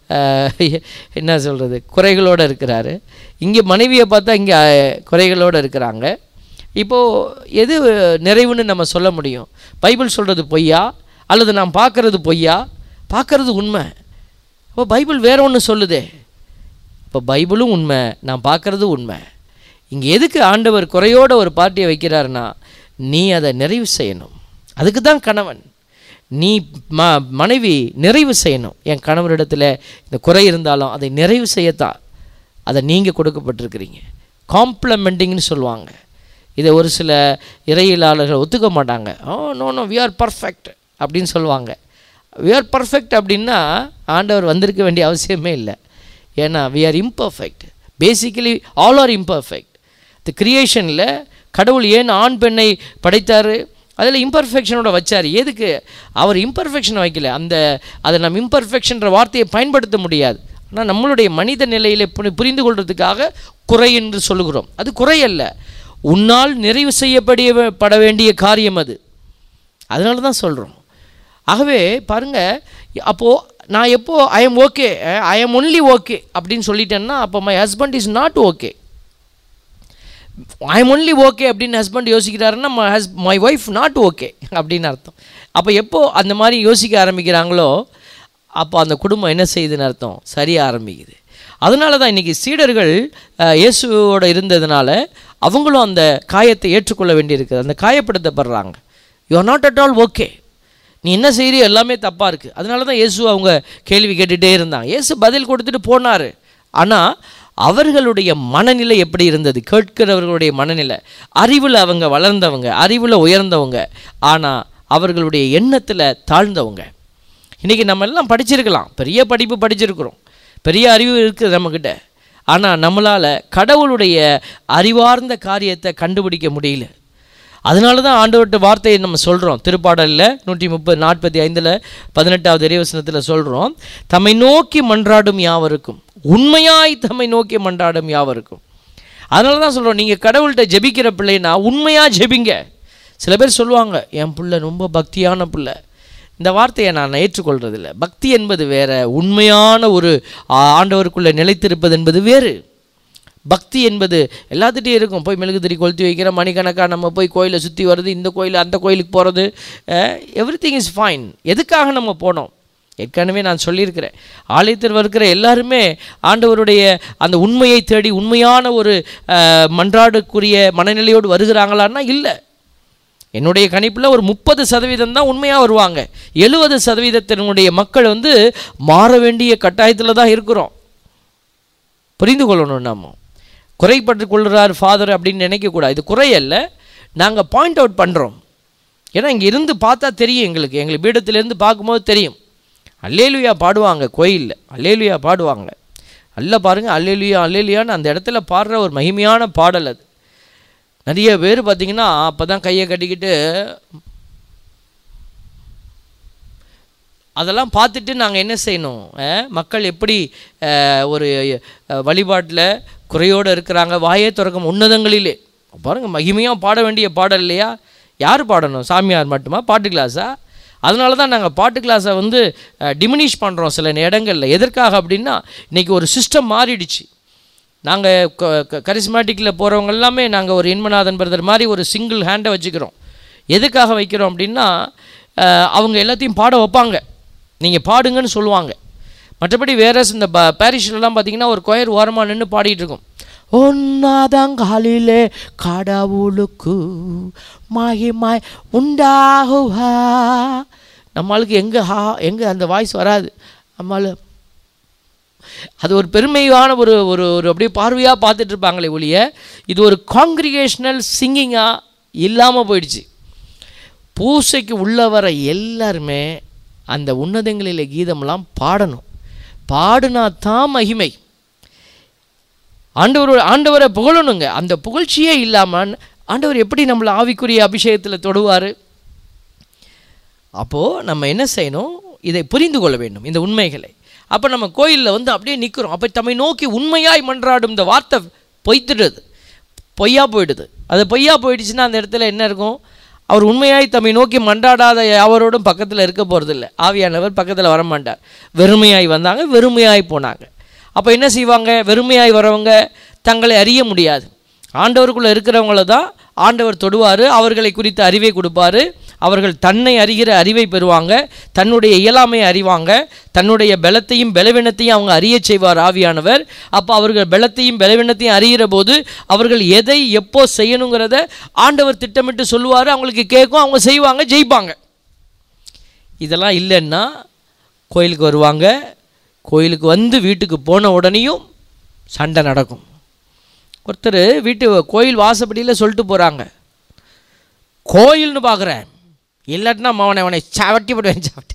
என்ன சொல்கிறது குறைகளோடு இருக்கிறாரு இங்கே மனைவியை பார்த்தா இங்கே குறைகளோடு இருக்கிறாங்க இப்போது எது நிறைவுன்னு நம்ம சொல்ல முடியும் பைபிள் சொல்கிறது பொய்யா அல்லது நான் பார்க்கறது பொய்யா பார்க்கறது உண்மை அப்போ பைபிள் வேற ஒன்று சொல்லுதே இப்போ பைபிளும் உண்மை நான் பார்க்கறது உண்மை இங்கே எதுக்கு ஆண்டவர் குறையோட ஒரு பார்ட்டியை வைக்கிறாருன்னா நீ அதை நிறைவு செய்யணும் அதுக்கு தான் கணவன் நீ ம மனைவி நிறைவு செய்யணும் என் கணவரிடத்தில் இந்த குறை இருந்தாலும் அதை நிறைவு செய்யத்தான் அதை நீங்கள் கொடுக்கப்பட்டிருக்கிறீங்க காம்ப்ளமெண்டிங்னு சொல்லுவாங்க இதை ஒரு சில இறையியலாளர்கள் ஒத்துக்க மாட்டாங்க oh no no we are perfect அப்படின்னு சொல்லுவாங்க வி ஆர் பர்ஃபெக்ட் அப்படின்னா ஆண்டவர் வந்திருக்க வேண்டிய அவசியமே இல்லை ஏன்னா we are imperfect basically all are imperfect the கிரியேஷனில் கடவுள் ஏன் ஆண் பெண்ணை படைத்தார் அதில் இம்பர்ஃபெக்ஷனோட வச்சார் எதுக்கு அவர் இம்பர்ஃபெக்ஷனை வைக்கல அந்த அதை நம்ம இம்பர்ஃபெக்ஷன்ற வார்த்தையை பயன்படுத்த முடியாது ஆனால் நம்மளுடைய மனித நிலையில் புரி- புரிந்து கொள்றதுக்காக குறை என்று சொல்லுகிறோம் அது குறை அல்ல உன்னால் நிறைவு செய்யப்படிய பட வேண்டிய காரியம் அது அதனால தான் சொல்கிறோம் ஆகவே பாருங்க அப்போது நான் எப்போ I am okay I am only okay அப்படின்னு சொல்லிட்டேன்னா அப்போ my husband is not okay I am only okay அப்படின்னு ஹஸ்பண்ட் யோசிக்கிறாருன்னா மை ஹஸ் மை ஒய்ஃப் நாட் ஓகே அப்படின்னு அர்த்தம் அப்போ எப்போ அந்த மாதிரி யோசிக்க ஆரம்பிக்கிறாங்களோ அப்போ அந்த குடும்பம் என்ன செய்யுதுன்னு அர்த்தம் சரியா ஆரம்பிக்குது அதனால தான் இன்றைக்கி சீடர்கள் அஹ், இயேசுவோட இருந்ததுனால அவங்களும் அந்த காயத்தை ஏற்றுக்கொள்ள வேண்டியிருக்குது அந்த காயப்படுத்தப்படுறாங்க you are not at all okay நீ என்ன செய்கிறியோ எல்லாமே தப்பாக இருக்குது அதனால தான் இயேசு அவங்க கேள்வி கேட்டுகிட்டே இருந்தாங்க இயேசு பதில் கொடுத்துட்டு போனார் ஆனால் அவர்களுடைய மனநிலை எப்படி இருந்தது கேட்கிறவர்களுடைய மனநிலை அறிவில் அவங்க வளர்ந்தவங்க அறிவில் உயர்ந்தவங்க ஆனால் அவர்களுடைய எண்ணத்தில் தாழ்ந்தவங்க இன்றைக்கி நம்ம எல்லாம் படிச்சிருக்கலாம் பெரிய படிப்பு படிச்சிருக்கிறோம் பெரிய அறிவு இருக்குது நம்மக்கிட்ட ஆனால் நம்மளால் கடவுளுடைய அறிவார்ந்த காரியத்தை கண்டுபிடிக்க முடியல அதனால தான் ஆண்டவர்கிட்ட வார்த்தையை நம்ம சொல்கிறோம் திருப்பாடலில் நூற்றி முப்பது நாற்பத்தி ஐந்தில் பதினெட்டாவது இறைவசனத்தில் சொல்கிறோம் தம்மை நோக்கி மன்றாடும் யாவருக்கும் உண்மையாய் தம்மை நோக்கி மன்றாடும் யாவருக்கும் அதனால தான் சொல்கிறோம் நீங்கள் கடவுள்கிட்ட ஜெபிக்கிற பிள்ளைனா உண்மையாக ஜெபிங்க சில பேர் சொல்லுவாங்க என் பிள்ளை ரொம்ப பக்தியான பிள்ளை இந்த வார்த்தையை நான் ஏற்றுக்கொள்றதில்ல பக்தி என்பது வேற உண்மையான ஒரு ஆ, ஆண்டவருக்குள்ளே நிலைத்திருப்பது என்பது வேறு பக்தி என்பது எல்லாத்துட்டையும் இருக்கும் போய் மெழுகுதிரி கொளுத்தி வைக்கிற மணிக்கணக்காக நம்ம போய் கோயிலை சுற்றி வர்றது இந்த கோயில் அந்த கோயிலுக்கு போகிறது எவ்ரி திங் இஸ் ஃபைன் எதுக்காக நம்ம போனோம் ஏற்கனவே நான் சொல்லியிருக்கிறேன் ஆலயத்தில் இருக்கிற எல்லாருமே ஆண்டவருடைய அந்த உண்மையை தேடி உண்மையான ஒரு அஹ், மன்றாடுக்குரிய மனநிலையோடு வருகிறாங்களான்னா இல்லை என்னுடைய கணிப்பில் ஒரு முப்பது சதவீதம் தான் உண்மையாக வருவாங்க எழுபது சதவீதத்தினுடைய மக்கள் வந்து மாற வேண்டிய கட்டாயத்தில் தான் இருக்கிறோம் புரிந்து கொள்ளணும் நாம குறைப்பட்டு கொள்கிறார் ஃபாதர் அப்படின்னு நினைக்கக்கூடாது இது குறையல்ல நாங்கள் பாயிண்ட் அவுட் பண்ணுறோம் ஏன்னா இங்கே இருந்து பார்த்தா தெரியும் எங்களுக்கு எங்களுக்கு பீடத்திலேருந்து பார்க்கும்போது தெரியும் அல்லேலுயா பாடுவாங்க கோயிலில் அல்லேலுயா பாடுவாங்க அல்ல பாருங்கள் அல்லேலுயா அல்லேலுயான்னு அந்த இடத்துல பாடுற ஒரு மகிமையான பாடல் அது நிறைய பேர் பார்த்தீங்கன்னா அப்போ தான் கையை கட்டிக்கிட்டு அதெல்லாம் பார்த்துட்டு நாங்கள் என்ன செய்யணும் அஹ், மக்கள் எப்படி அஹ், ஒரு வழிபாட்டில் குறையோடு இருக்கிறாங்க வாயே திறக்கும் உன்னதங்களிலே பாருங்கள் மகிமையாக பாட வேண்டிய பாடல் இல்லையா யார் பாடணும் சாமியார் மட்டுமா பாட்டு கிளாஸா அதனால தான் நாங்கள் பாட்டு கிளாஸை வந்து டிமினிஷ் பண்ணுறோம் சில இடங்களில் எதற்காக அப்படின்னா இன்றைக்கி ஒரு சிஸ்டம் மாறிடுச்சு நாங்கள் கரிஸ்மேட்டிக்கில் போகிறவங்க எல்லாமே நாங்கள் ஒரு இன்மநாதன் பிரதர் மாதிரி ஒரு சிங்கிள் ஹேண்டை வச்சுக்கிறோம் எதுக்காக வைக்கிறோம் அப்படின்னா அஹ், அவங்க எல்லாத்தையும் பாட வைப்பாங்க நீங்கள் பாடுங்கன்னு சொல்லுவாங்க மற்றபடி வேற இந்த ப பாரிஷ்லலாம் பார்த்தீங்கன்னா ஒரு கொயர் ஓரமாக நின்று பாடிட்டு இருக்கும் ஒன்னாதங்காலிலே கடவுளுக்கு மகிமாய் உண்டாகுவா நம்மளுக்கு எங்கே ஹா எங்கே அந்த வாய்ஸ் வராது நம்மளால் அது ஒரு பெருமையான ஒரு ஒரு ஒரு அப்படியே பார்வையாக பார்த்துட்டு இருப்பாங்களே ஒழிய இது ஒரு காங்கிரிகேஷனல் சிங்கிங்காக இல்லாமல் போயிடுச்சு பூசைக்கு உள்ள வர எல்லாருமே அந்த உன்னதங்களிலே கீதம்லாம் பாடணும் பாடுனா தான் மகிமை ஆண்டவர் ஆண்டவரை புகழணுங்க அந்த புகழ்ச்சியே இல்லாமல் ஆண்டவர் எப்படி நம்மளை ஆவிக்குரிய அபிஷேகத்தில் தொடுவார் அப்போது நம்ம என்ன செய்யணும் இதை புரிந்து கொள்ள வேண்டும் இந்த உண்மைகளை அப்போ நம்ம கோயிலில் வந்து அப்படியே நிற்கிறோம் அப்போ தம்மை நோக்கி உண்மையாய் மன்றாடும் இந்த வார்த்தை பொய்த்துடுது பொய்யா போயிடுது அது பொய்யா போயிடுச்சுன்னா அந்த இடத்துல என்ன இருக்கும் அவர் உண்மையாய் தம்மை நோக்கி மன்றாடாத யாவரோடும் பக்கத்தில் இருக்க போகிறதில்ல ஆவியானவர் பக்கத்தில் வரமாட்டார் வெறுமையாய் வந்தாங்க வெறுமையாய் போனாங்க அப்போ என்ன செய்வாங்க வெறுமையாய் வரவங்க தங்களை அறிய முடியாது ஆண்டவருக்குள்ளே இருக்கிறவங்கள தான் ஆண்டவர் தொடுவார் அவர்களை குறித்த அறிவை கொடுப்பாரு அவர்கள் தன்னை அறிகிற அறிவை பெறுவாங்க தன்னுடைய இயலாமையை அறிவாங்க தன்னுடைய பலத்தையும் பலவீனத்தையும் அவங்க அறியச் செய்வார் ஆவியானவர் அப்போ அவர்கள் பலத்தையும் பலவீனத்தையும் அறிகிற போது அவர்கள் எதை எப்போ செய்யணுங்கிறத ஆண்டவர் திட்டமிட்டு சொல்லுவார் அவங்களுக்கு கேட்கும் அவங்க செய்வாங்க ஜெயிப்பாங்க இதெல்லாம் இல்லைன்னா கோயிலுக்கு வருவாங்க கோயிலுக்கு வந்து வீட்டுக்கு போன உடனேயும் சண்டை நடக்கும் ஒருத்தர் வீட்டு கோயில் வாசப்படியில் சொல்லிட்டு போகிறாங்க கோயில்னு பார்க்குறேன் இல்லாட்டினா அவனை அவனை சவட்டி விடுவேன் சவட்டி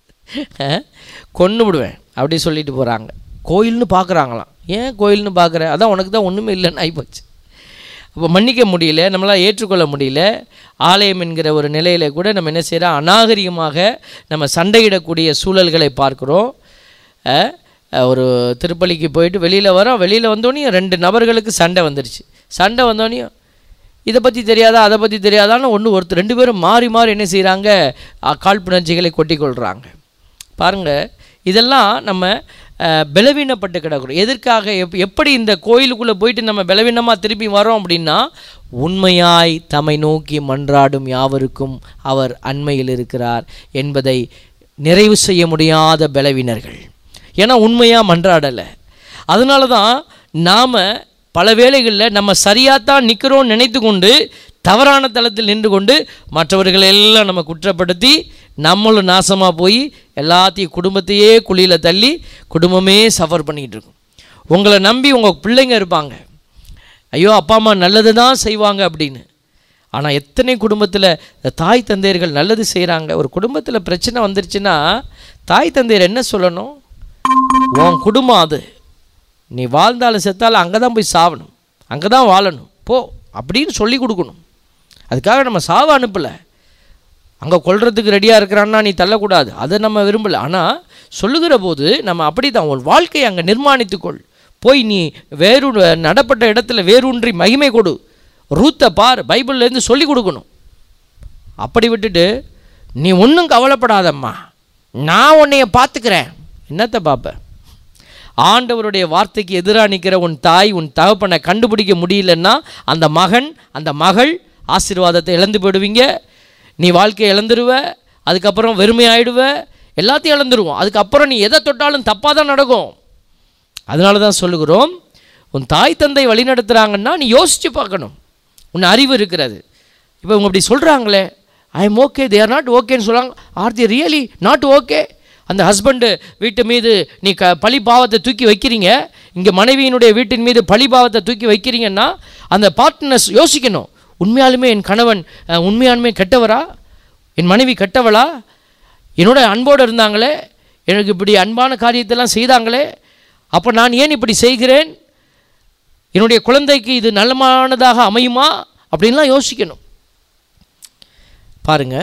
கொன்று விடுவேன் அப்படி சொல்லிட்டு போகிறாங்க கோயில்னு பார்க்குறாங்களாம் ஏன் கோயில்னு பார்க்குற அதான் உனக்கு தான் ஒன்றுமே இல்லைன்னு ஆகிப்போச்சு அப்போ மன்னிக்க முடியல நம்மளால் ஏற்றுக்கொள்ள முடியல ஆலயம் என்கிற ஒரு நிலையில் கூட நம்ம என்ன செய்கிறோம் அநாகரிகமாக நம்ம சண்டையிடக்கூடிய சூழல்களை பார்க்குறோம் அஹ், அஹ், ஒரு திருப்பலிக்கு போயிட்டு வெளியில் வரோம் வெளியில் வந்தோடனே ரெண்டு நபர்களுக்கு சண்டை வந்துடுச்சு சண்டை வந்தோடனே இதை பற்றி தெரியாதா அதை பற்றி தெரியாதான்னு ஒன்று ஒருத்தர் ரெண்டு பேரும் மாறி மாறி என்ன செய்கிறாங்க காழ்ப்புணர்ச்சிகளை கொட்டிக்கொள்கிறாங்க பாருங்கள் இதெல்லாம் நம்ம அஹ், பலவீனப்பட்டு கிடக்கிறோம் எதற்காக எப் எப்படி இந்த கோயிலுக்குள்ளே போயிட்டு நம்ம பலவீனமாக திருப்பி வரோம் அப்படின்னா உண்மையாய் தம்மை நோக்கி மன்றாடும் யாவருக்கும் அவர் அண்மையில் இருக்கிறார் என்பதை நிறைவு செய்ய முடியாத பலவீனர்கள் ஏன்னா உண்மையாக மன்றாடலை அதனால தான் நாம் பல வேளைகளில் நம்ம சரியாக தான் நிற்கிறோம்னு நினைத்து கொண்டு தவறான தளத்தில் நின்று கொண்டு மற்றவர்களை எல்லாம் நம்ம குற்றப்படுத்தி நம்மளும் நாசமாக போய் எல்லாத்தையும் குடும்பத்தையே குழியில் தள்ளி குடும்பமே சஃபர் பண்ணிக்கிட்டு இருக்கும் உங்களை நம்பி உங்கள் பிள்ளைங்க இருப்பாங்க ஐயோ அப்பா அம்மா நல்லது தான் செய்வாங்க அப்படின்னு ஆனால் எத்தனை குடும்பத்தில் இந்த தாய் தந்தையர்கள் நல்லது செய்கிறாங்க ஒரு குடும்பத்தில் பிரச்சனை வந்துருச்சுன்னா தாய் தந்தையர் என்ன சொல்லணும் உன் குடும்பம் அது நீ வாழ்ந்தாலும் செத்தாலும் அங்கே தான் போய் சாவணும் அங்கே தான் வாழணும் போ அப்படின்னு சொல்லி கொடுக்கணும் அதுக்காக நம்ம சாவ அனுப்பலை அங்கே கொல்றதுக்கு ரெடியாக இருக்கிறான்னா நீ தள்ளக்கூடாது அதை நம்ம விரும்பலை ஆனால் சொல்லுகிற போது நம்ம அப்படி தான் உன் வாழ்க்கையை அங்கே நிர்மாணித்துக்கொள் போய் நீ வேறு நடப்பட்ட இடத்துல வேரூன்றி மகிமை கொடு ரூத்தை பார் பைபிள்லேருந்து சொல்லி கொடுக்கணும் அப்படி விட்டுட்டு நீ ஒன்றும் கவலைப்படாதம்மா நான் உன்னைய பார்த்துக்கிறேன் என்னத்தை பார்ப்பேன் ஆண்டவருடைய வார்த்தைக்கு எதிராக நிற்கிற உன் தாய் உன் தகப்பனை கண்டுபிடிக்க முடியலன்னா அந்த மகன் அந்த மகள் ஆசீர்வாதத்தை இழந்து போயிடுவீங்க நீ வாழ்க்கையை இழந்துருவ அதுக்கப்புறம் வெறுமையாயிடுவ எல்லாத்தையும் இழந்துருவோம் அதுக்கப்புறம் நீ எதை தொட்டாலும் தப்பாக தான் நடக்கும் அதனால தான் சொல்லுகிறோம் உன் தாய் தந்தை வழி நடத்துகிறாங்கன்னா நீ யோசித்து பார்க்கணும் உன் அறிவு இருக்கிறது இப்போ இவங்க இப்படி சொல்கிறாங்களே I am okay they are not ஓகேன்னு சொல்கிறாங்க are the really not okay அந்த ஹஸ்பண்டு வீட்டு மீது நீ க பழி பாவத்தை தூக்கி வைக்கிறீங்க இங்கே மனைவியினுடைய வீட்டின் மீது பழி பாவத்தை தூக்கி வைக்கிறீங்கன்னா அந்த பார்ட்னர்ஸ் யோசிக்கணும் உண்மையாலுமே என் கணவன் அஹ், உண்மையாலுமே கெட்டவரா என் மனைவி கெட்டவளா என்னோட அன்போடு இருந்தாங்களே எனக்கு இப்படி அன்பான காரியத்தெல்லாம் செய்தாங்களே அப்போ நான் ஏன் இப்படி செய்கிறேன் என்னுடைய குழந்தைக்கு இது நல்லமானதாக அமையுமா அப்படின்லாம் யோசிக்கணும் பாருங்க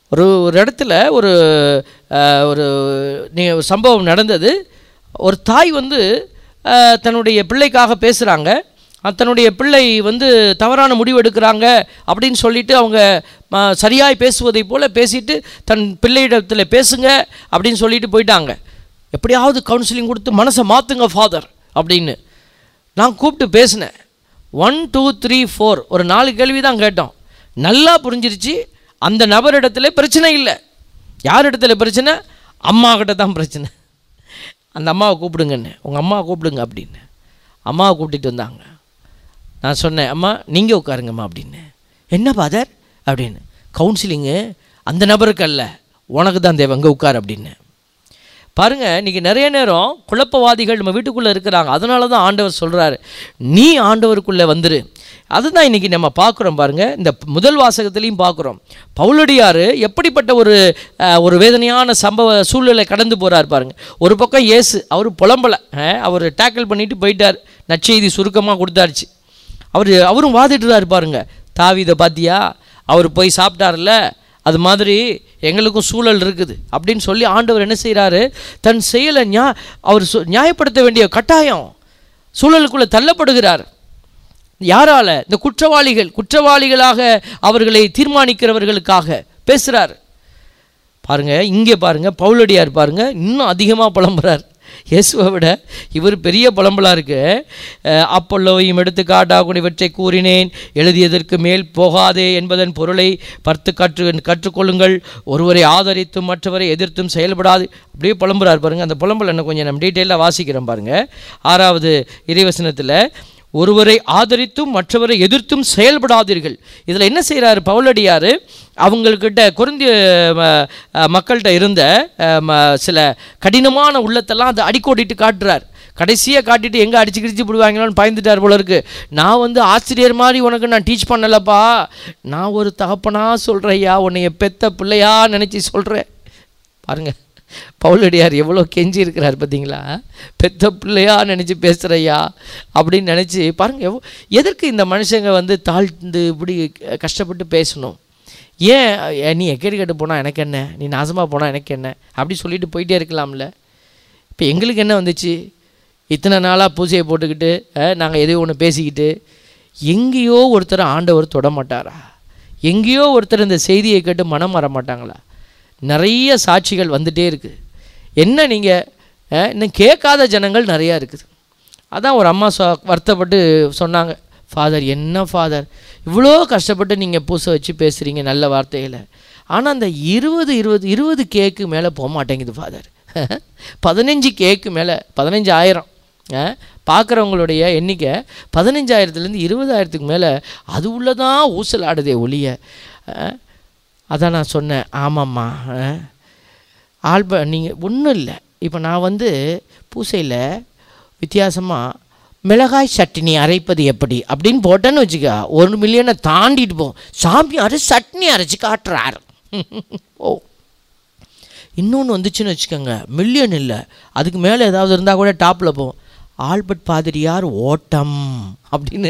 ஒரு ஒரு இடத்துல ஒரு அஹ், ஒரு நீ ஒரு சம்பவம் நடந்தது ஒரு தாய் வந்து அஹ், தன்னுடைய பிள்ளைக்காக பேசுகிறாங்க தன்னுடைய பிள்ளை வந்து தவறான முடிவு எடுக்கிறாங்க அப்படின்னு சொல்லிட்டு அவங்க ம, சரியாய் பேசுவதை போல் பேசிட்டு தன் பிள்ளையிடத்தில் பேசுங்க அப்படின்னு சொல்லிட்டு போயிட்டாங்க எப்படியாவது கவுன்சிலிங் கொடுத்து மனசை மாற்றுங்க ஃபாதர் அப்படின்னு நான் கூப்பிட்டு பேசினேன் ஒன் டூ த்ரீ ஃபோர் ஒரு நாலு கேள்வி தான் கேட்டோம் நல்லா புரிஞ்சிருச்சு அந்த நபரிடத்துல பிரச்சனை இல்லை யார் இடத்துல பிரச்சனை அம்மா கிட்ட தான் பிரச்சனை அந்த அம்மாவை கூப்பிடுங்கன்னு உங்கள் அம்மாவை கூப்பிடுங்க அப்படின்னு அம்மாவை கூப்பிட்டுட்டு வந்தாங்க நான் சொன்னேன் அம்மா நீங்கள் உட்காருங்கம்மா அப்படின்னு என்ன ஃபாதர் அப்படின்னு கவுன்சிலிங்கு அந்த நபருக்கு அல்ல உனக்கு தான் தேவை அங்கே உட்கார் அப்படின்னு பாருங்க இன்னைக்கு நிறைய நேரம் குழப்பவாதிகள் நம்ம வீட்டுக்குள்ளே இருக்கிறாங்க அதனால தான் ஆண்டவர் சொல்கிறாரு நீ ஆண்டவருக்குள்ளே வந்துரு அதுதான் இன்னைக்கு நம்ம பார்க்குறோம் பாருங்க இந்த முதல் வாசகத்திலையும் பார்க்குறோம் பவுலடியார் எப்படிப்பட்ட ஒரு அஹ், ஒரு வேதனையான சம்பவ சூழ்நிலை கடந்து போகிறார் பாருங்க ஒரு பக்கம் இயேசு அவர் புலம்பலை அவர் டேக்கிள் பண்ணிட்டு போயிட்டார் நற்செய்தி சுருக்கமாக கொடுத்தாருச்சு அவர் அவரும் வாதிட்டுறாரு பாருங்க தாவீதை பாத்தியா அவர் போய் சாப்பிட்டார்ல அது மாதிரி எங்களுக்கும் சூழல் இருக்குது அப்படின்னு சொல்லி ஆண்டவர் என்ன செய்கிறாரு தன் செயலை நியா அவர் சொ- நியாயப்படுத்த வேண்டிய கட்டாயம் சூழலுக்குள்ளே தள்ளப்படுகிறார் யாரால இந்த குற்றவாளிகள் குற்றவாளிகளாக அவர்களை தீர்மானிக்கிறவர்களுக்காக பேசுகிறார் பாருங்க இங்கே பாருங்க பவுலடியார் பாருங்க இன்னும் அதிகமாக புலம்புறார் இயேசுவை விட இவர் பெரிய புலம்பலாக இருக்கு அஹ், அப்பல்லோவையும் எடுத்து காட்டாக இவற்றை கூறினேன் எழுதியதற்கு மேல் போகாதே என்பதன் பொருளை பத்து கற்று கற்றுக்கொள்ளுங்கள் ஒருவரை ஆதரித்தும் மற்றவரை எதிர்த்தும் செயல்படாது அப்படியே புலம்புறார் பாருங்க அந்த புலம்பல் என்ன கொஞ்சம் நம்ம டீட்டெயிலாக வாசிக்கிறோம் பாருங்க ஆறாவது இறைவசனத்தில் ஒருவரை ஆதரித்தும் மற்றவரை எதிர்த்தும் செயல்படாதீர்கள் இதில் என்ன செய்கிறாரு பவுலடியார் அவங்கக்கிட்ட குருந்திய ம, அஹ், மக்கள்கிட்ட இருந்த அஹ், ம, சில கடினமான உள்ளத்தெல்லாம் அதை அடிக்கோடிட்டு காட்டுறார் கடைசியாக காட்டிட்டு எங்கே அடிச்சு கிடிச்சு போடுவாங்களோன்னு பயந்துட்டார் போல இருக்கு நான் வந்து ஆசிரியர் மாதிரி உனக்கு நான் டீச் பண்ணலப்பா நான் ஒரு தகப்பனா சொல்கிறேயா உன்னைய பெத்த பிள்ளையா நினச்சி சொல்கிறேன் பாருங்க பவுலடியார் எவ்வளோ கெஞ்சி இருக்கிறார் பார்த்தீங்களா பெத்த பிள்ளையா நினச்சி பேசுகிறையா அப்படின்னு நினச்சி பாருங்க எவ்வளோ எதற்கு இந்த மனுஷங்க வந்து தாழ்ந்து இப்படி கஷ்டப்பட்டு பேசணும் ஏன் ஏன் நீ எக்கேடு கேட்டு போனால் எனக்கு என்ன நீ நாசமாக போனால் எனக்கு என்ன அப்படி சொல்லிட்டு போயிட்டே இருக்கலாம்ல இப்போ எங்களுக்கு என்ன வந்துச்சு இத்தனை நாளாக பூஜையை போட்டுக்கிட்டு நாங்கள் எதையோ ஒன்று பேசிக்கிட்டு எங்கேயோ ஒருத்தர் ஆண்டவர் தொட மாட்டாரா எங்கேயோ ஒருத்தர் இந்த செய்தியை கேட்டு மனம் மாற மாட்டாங்களா நிறைய சாட்சிகள் வந்துட்டே இருக்குது என்ன நீங்கள் இன்னும் கேட்காத ஜனங்கள் நிறையா இருக்குது அதான் ஒரு அம்மா சொ வருத்தப்பட்டு சொன்னாங்க ஃபாதர் என்ன ஃபாதர் இவ்வளோ கஷ்டப்பட்டு நீங்கள் பூசை வச்சு பேசுகிறீங்க நல்ல வார்த்தைகளை ஆனால் அந்த இருபது இருபது இருபது கேக்கு மேலே போக மாட்டேங்குது ஃபாதர் பதினஞ்சு கேக்கு மேலே பதினஞ்சாயிரம் பார்க்குறவங்களுடைய எண்ணிக்கை பதினஞ்சாயிரத்துலேருந்து இருபதாயிரத்துக்கு மேலே அது உள்ளதான் ஊசல் ஆடுதே ஒழிய அஹ், அதான் நான் சொன்னேன் ஆமாம்மா அஹ், ஆல்ப நீங்கள் ஒன்றும் இல்லை இப்போ நான் வந்து பூசையில் வித்தியாசமாக மிளகாய் சட்னி அரைப்பது எப்படி அப்படின்னு போட்டேன்னு வச்சுக்க ஒரு மில்லியனை தாண்டிட்டு போகும் சாமியார் சட்னி அரைச்சி காட்டுறாரு ஓ இன்னொன்று வந்துச்சுன்னு வச்சுக்கோங்க மில்லியன் இல்லை அதுக்கு மேலே ஏதாவது இருந்தால் கூட டாப்பில் போகும் ஆல்பர்ட் பாதிரியார் ஓட்டம் அப்படின்னு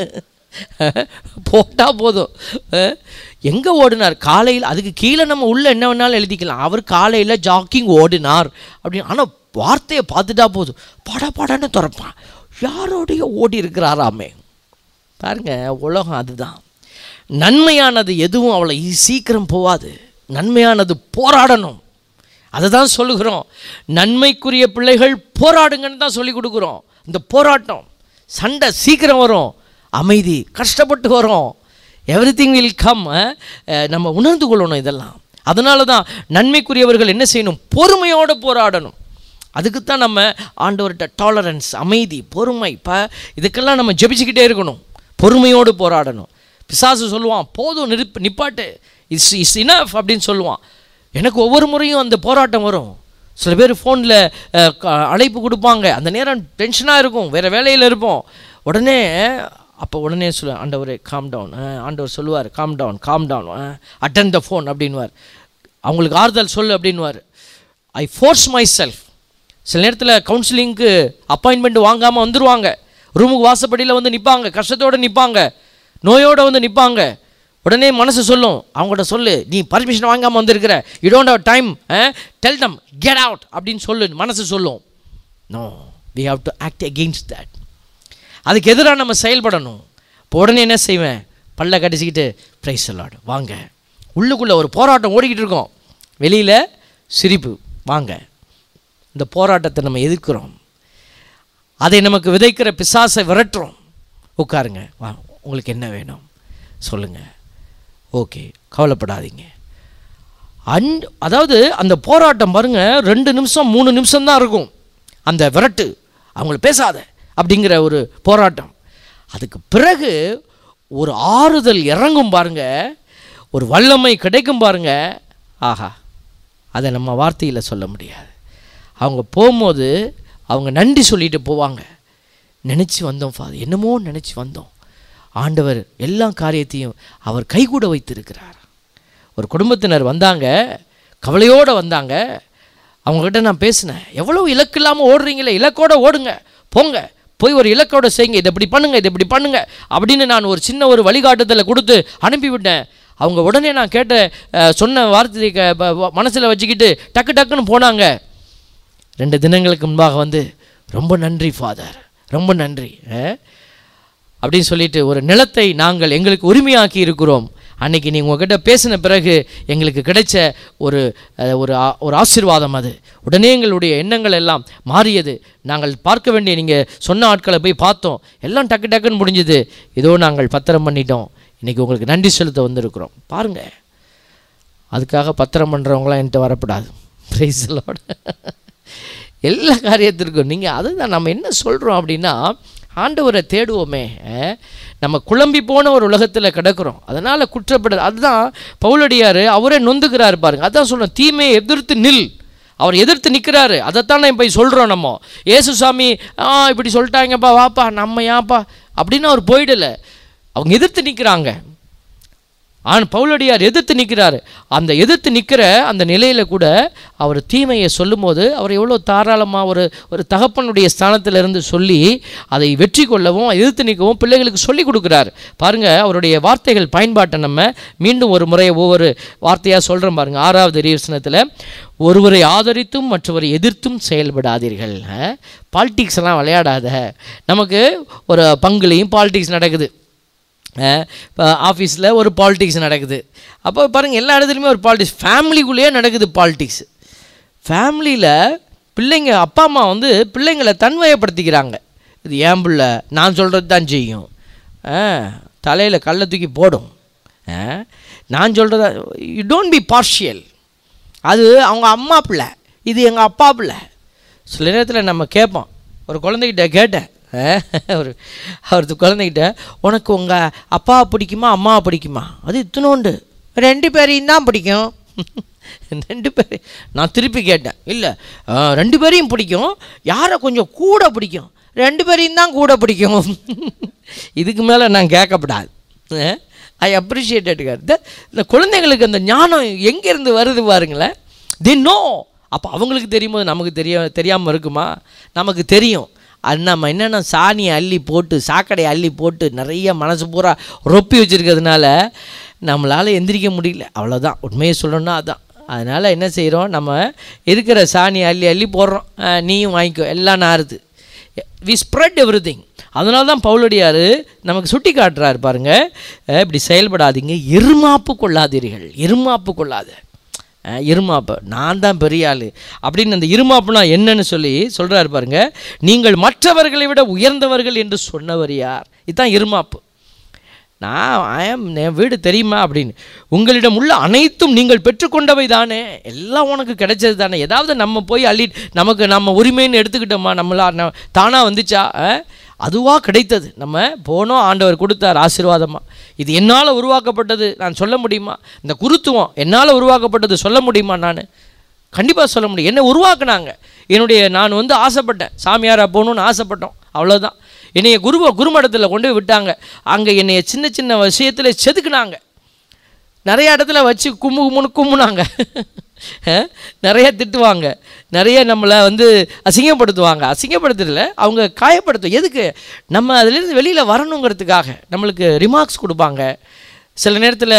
போட்டால் போதும் எங்கே ஓடினார் காலையில் அதுக்கு கீழே நம்ம உள்ளே என்ன வேணாலும் எழுதிக்கலாம் அவர் காலையில் ஜாக்கிங் ஓடினார் அப்படின்னு ஆனால் வார்த்தையை பார்த்துட்டா போதும் பட படன்னு திறப்பான் யாரோடைய ஓடி இருக்கிறாராமே பாருங்க உலகம் அதுதான் நன்மையானது எதுவும் அவளை சீக்கிரம் போகாது நன்மையானது போராடணும் அதை தான் சொல்லுகிறோம் நன்மைக்குரிய பிள்ளைகள் போராடுங்கன்னு தான் சொல்லி கொடுக்குறோம் இந்த போராட்டம் சண்டை சீக்கிரம் வரும் அமைதி கஷ்டப்பட்டு வரும் எவ்ரி திங் வில் கம் நம்ம உணர்ந்து கொள்ளணும் இதெல்லாம் அதனால தான் நன்மைக்குரியவர்கள் என்ன செய்யணும் பொறுமையோடு போராடணும் அதுக்குத்தான் நம்ம ஆண்டவர்கிட்ட டாலரன்ஸ் அமைதி பொறுமை இப்போ இதுக்கெல்லாம் நம்ம ஜெபிச்சுக்கிட்டே இருக்கணும் பொறுமையோடு போராடணும் பிசாசு சொல்லுவான் போதும் நிறுப்பு நிப்பாட்டு இஸ் இஸ் இனஃப் அப்படின்னு சொல்லுவான் எனக்கு ஒவ்வொரு முறையும் அந்த போராட்டம் வரும் சில பேர் ஃபோனில் அழைப்பு கொடுப்பாங்க அந்த நேரம் டென்ஷனாக இருக்கும் வேறு வேலையில் இருப்போம் உடனே அப்போ உடனே சொல்ல ஆண்டவரே காம் டவுன் ஆண்டவர் சொல்லுவார் calm down calm down attend the phone அப்படின்வார் அவங்களுக்கு ஆறுதல் சொல்லு அப்படின்வார் ஐ ஃபோர்ஸ் மை செல்ஃப் சில நேரத்தில் கவுன்சிலிங்க்கு அப்பாயின்மெண்ட் வாங்காமல் வந்துடுவாங்க ரூமுக்கு வாசப்படியில் வந்து நிற்பாங்க கஷ்டத்தோடு நிற்பாங்க நோயோடு வந்து நிற்பாங்க உடனே மனசு சொல்லும் அவங்கள்ட்ட சொல்லு நீ பர்மிஷன் வாங்காமல் வந்திருக்கிற you don't have time tell them get out அப்படின்னு சொல்லு மனசு சொல்லும் no we have to act against that அதுக்கு எதிராக நம்ம செயல்படணும் இப்போ உடனே என்ன செய்வேன் பல்ல கடிச்சிக்கிட்டு ப்ரைஸ் சொல்லாடு வாங்க உள்ளுக்குள்ளே ஒரு போராட்டம் ஓடிக்கிட்டு இருக்கோம் வெளியில் சிரிப்பு வாங்க இந்த போராட்டத்தை நம்ம எதிர்க்கிறோம் அதை நமக்கு விதைக்கிற பிசாசை விரட்டுறோம் உட்காருங்க வா உங்களுக்கு என்ன வேணும் சொல்லுங்கள் ஓகே கவலைப்படாதீங்க அன் அதாவது அந்த போராட்டம் பாருங்க ரெண்டு நிமிஷம் மூணு நிமிஷம் தான் இருக்கும் அந்த விரட்டு அவங்கள பேசாத அப்படிங்கிற ஒரு போராட்டம் அதுக்கு பிறகு ஒரு ஆறுதல் இறங்கும் பாருங்க ஒரு வல்லமை கிடைக்கும் பாருங்க ஆஹா அதை நம்ம வார்த்தையில் சொல்ல முடியாது அவங்க போகும்போது அவங்க நன்றி சொல்லிட்டு போவாங்க நினச்சி வந்தோம் ஃபாதர் என்னமோ நினச்சி வந்தோம் ஆண்டவர் எல்லா காரியத்தையும் அவர் கைகூட வைத்திருக்கிறார் ஒரு குடும்பத்தினர் வந்தாங்க கவலையோடு வந்தாங்க அவங்கக்கிட்ட நான் பேசினேன் எவ்வளோ இலக்கு இல்லாமல் ஓடுறீங்களே இலக்கோட ஓடுங்க போங்க போய் ஒரு இலக்கோட செய்யுங்க இதை இப்படி பண்ணுங்க இதை இப்படி பண்ணுங்க அப்படின்னு நான் ஒரு சின்ன ஒரு வழிகாட்டுதலை கொடுத்து அனுப்பிவிட்டேன் அவங்க உடனே நான் கேட்ட அஹ், சொன்ன வார்த்தையை மனசில் வச்சுக்கிட்டு டக்கு டக்குன்னு போனாங்க ரெண்டு தினங்களுக்கு முன்பாக வந்து ரொம்ப நன்றி ஃபாதர் ரொம்ப நன்றி அஹ். அப்படின்னு சொல்லிட்டு ஒரு நிலத்தை நாங்கள் எங்களுக்கு உரிமையாக்கி இருக்கிறோம் அன்னைக்கு நீ உங்ககிட்ட பேசின பிறகு எங்களுக்கு கிடைச்ச ஒரு அஹ், ஒரு ஆ- ஒரு ஆசீர்வாதம் அது உடனே எங்களுடைய எண்ணங்கள் எல்லாம் மாறியது நாங்கள் பார்க்க வேண்டிய நீங்கள் சொன்ன ஆட்களை போய் பார்த்தோம் எல்லாம் டக்கு டக்குன்னு முடிஞ்சுது ஏதோ நாங்கள் பத்திரம் பண்ணிட்டோம் இன்னைக்கு உங்களுக்கு நன்றி செலுத்த வந்திருக்கிறோம் பாருங்கள் அதுக்காக பத்திரம் பண்ணுறவங்களாம் என்கிட்ட வரக்கூடாது ப்ரைஸ் எல்லா காரியத்திற்கும் நீங்கள் அதுதான் நம்ம என்ன சொல்கிறோம் அப்படின்னா ஆண்டவரை தேடுவோமே அஹ், நம்ம குழம்பி போன ஒரு உலகத்தில் கிடக்கிறோம் அதனால் குற்றப்பட அதுதான் பவுலடியார் அவரே நொந்துக்கிறாரு பாருங்க அதான் சொல்கிறோம் தீமையை எதிர்த்து நில் அவர் எதிர்த்து நிற்கிறாரு அதைத்தான் நான் போய் சொல்கிறோம் நம்ம ஏசுசாமி ஆ இப்படி சொல்லிட்டாங்கப்பா வாப்பா நம்ம ஏன்ப்பா அப்படின்னு அவர் போயிடல அவங்க எதிர்த்து நிற்கிறாங்க ஆன் பவுலடியார் எதிர்த்து நிற்கிறார் அந்த எதிர்த்து நிற்கிற அந்த நிலையில் கூட அவர் தீமையை சொல்லும்போது அவர் எவ்வளோ தாராளமாக ஒரு ஒரு தகப்பனுடைய ஸ்தானத்திலிருந்து சொல்லி அதை வெற்றி கொள்ளவும் எதிர்த்து நிற்கவும் பிள்ளைகளுக்கு சொல்லி கொடுக்குறார் பாருங்க அவருடைய வார்த்தைகள் பயன்பாட்டை நம்ம மீண்டும் ஒரு முறை ஒவ்வொரு வார்த்தையாக சொல்கிறோம் பாருங்க ஆறாவது ரீவசனத்தில் ஒருவரை ஆதரித்தும் மற்றவரை எதிர்த்தும் செயல்படாதீர்கள் பாலிடிக்ஸ் எல்லாம் விளையாடாத நமக்கு ஒரு பங்குலேயும் பாலிடிக்ஸ் நடக்குது இப்போ ஆஃபீஸில் ஒரு பாலிடிக்ஸ் நடக்குது அப்போ பாருங்கள் எல்லா இடத்துலையுமே ஒரு பாலிடிக்ஸ் ஃபேமிலிக்குள்ளேயே நடக்குது பாலிடிக்ஸ் ஃபேமிலியில் பிள்ளைங்க அப்பா அம்மா வந்து பிள்ளைங்களை தன்வயப்படுத்திக்கிறாங்க இது ஏன் பிள்ளை நான் சொல்கிறது தான் செய்யும் தலையில் கல்லை தூக்கி போடும் ஆ, நான் சொல்கிறத யூ டோன்ட் பி பார்ஷியல் அது அவங்க அம்மா பிள்ளை இது எங்கள் அப்பா பிள்ளை சில நேரத்தில் நம்ம கேட்போம் ஒரு குழந்தைகிட்ட கேட்டேன் அஹ், ஒரு அவரது குழந்தைகிட்ட உனக்கு உங்கள் அப்பாவை பிடிக்குமா அம்மாவை பிடிக்குமா அது இத்தனோண்டு ரெண்டு பேரையும் தான் பிடிக்கும் ரெண்டு பேர் நான் திருப்பி கேட்டேன் இல்லை ரெண்டு பேரையும் பிடிக்கும் யாரை கொஞ்சம் கூட பிடிக்கும் ரெண்டு பேரையும் தான் கூட பிடிக்கும் இதுக்கு மேலே நான் கேட்கப்படாது ஐ அப்ரிஷியேட்டட் இந்த குழந்தைங்களுக்கு அந்த ஞானம் எங்கேருந்து வருது பாருங்களேன் தி நோ அப்போ அவங்களுக்கு தெரியும்போது நமக்கு தெரிய தெரியாமல் இருக்குமா நமக்கு தெரியும் அது நம்ம என்னென்ன சாணியை அள்ளி போட்டு சாக்கடையை அள்ளி போட்டு நிறைய மனசு பூரா ரொப்பி வச்சுருக்கிறதுனால நம்மளால் எந்திரிக்க முடியல அவ்வளோதான் உண்மையை சொல்லணும்னா அதான் அதனால் என்ன செய்கிறோம் நம்ம இருக்கிற சாணியை அள்ளி அள்ளி போடுறோம் அஹ், நீயும் வாங்கிக்கோ எல்லாம் நாருது வி ஸ்ப்ரெட் எவ்ரி திங் அதனால தான் பவுலடியார் நமக்கு சுட்டி காட்டுறாரு பாருங்க அஹ், இப்படி செயல்படாதீங்க எருமாப்பு கொள்ளாதீர்கள் எருமாப்பு கொள்ளாத அஹ், இருமாப்பு நான் தான் பெரிய ஆள் அப்படின்னு அந்த இருமாப்புனா என்னன்னு சொல்லி சொல்கிறாரு பாருங்க நீங்கள் மற்றவர்களை விட உயர்ந்தவர்கள் என்று சொன்னவர் யார் இதுதான் இருமாப்பு நான் ஐஎம் என் வீடு தெரியுமா அப்படின்னு உங்களிடம் உள்ள அனைத்தும் நீங்கள் பெற்றுக்கொண்டவை தானே எல்லாம் உனக்கு கிடைச்சது தானே ஏதாவது நம்ம போய் அள்ளி நமக்கு நம்ம உரிமைன்னு எடுத்துக்கிட்டோமா நம்மளா ந- தானா வந்துச்சா அதுவாக கிடைத்தது நம்ம போனோம் ஆண்டவர் கொடுத்தார் ஆசீர்வாதமாக இது என்னால் உருவாக்கப்பட்டது நான் சொல்ல முடியுமா இந்த குருத்துவம் என்னால் உருவாக்கப்பட்டது சொல்ல முடியுமா நான் கண்டிப்பாக சொல்ல முடியும் என்னை உருவாக்குனாங்க என்னுடைய நான் வந்து ஆசைப்பட்டேன் சாமியாராக போகணுன்னு ஆசைப்பட்டோம் அவ்வளோதான் என்னைய குருவை குருமடத்தில் கொண்டு போய் விட்டாங்க அங்கே என்னைய சின்ன சின்ன விஷயத்தில் செதுக்குனாங்க நிறைய இடத்துல வச்சு கும்மு கும்முன்னு கும்முனாங்க அஹ், நிறைய திட்டுவாங்க நிறைய நம்மளை வந்து அசிங்கப்படுத்துவாங்க அசிங்கப்படுத்துறதுல அவங்க காயப்படுத்தும் எதுக்கு நம்ம அதுலேருந்து வெளியில் வரணுங்கிறதுக்காக நம்மளுக்கு ரிமார்க்ஸ் கொடுப்பாங்க சில நேரத்தில்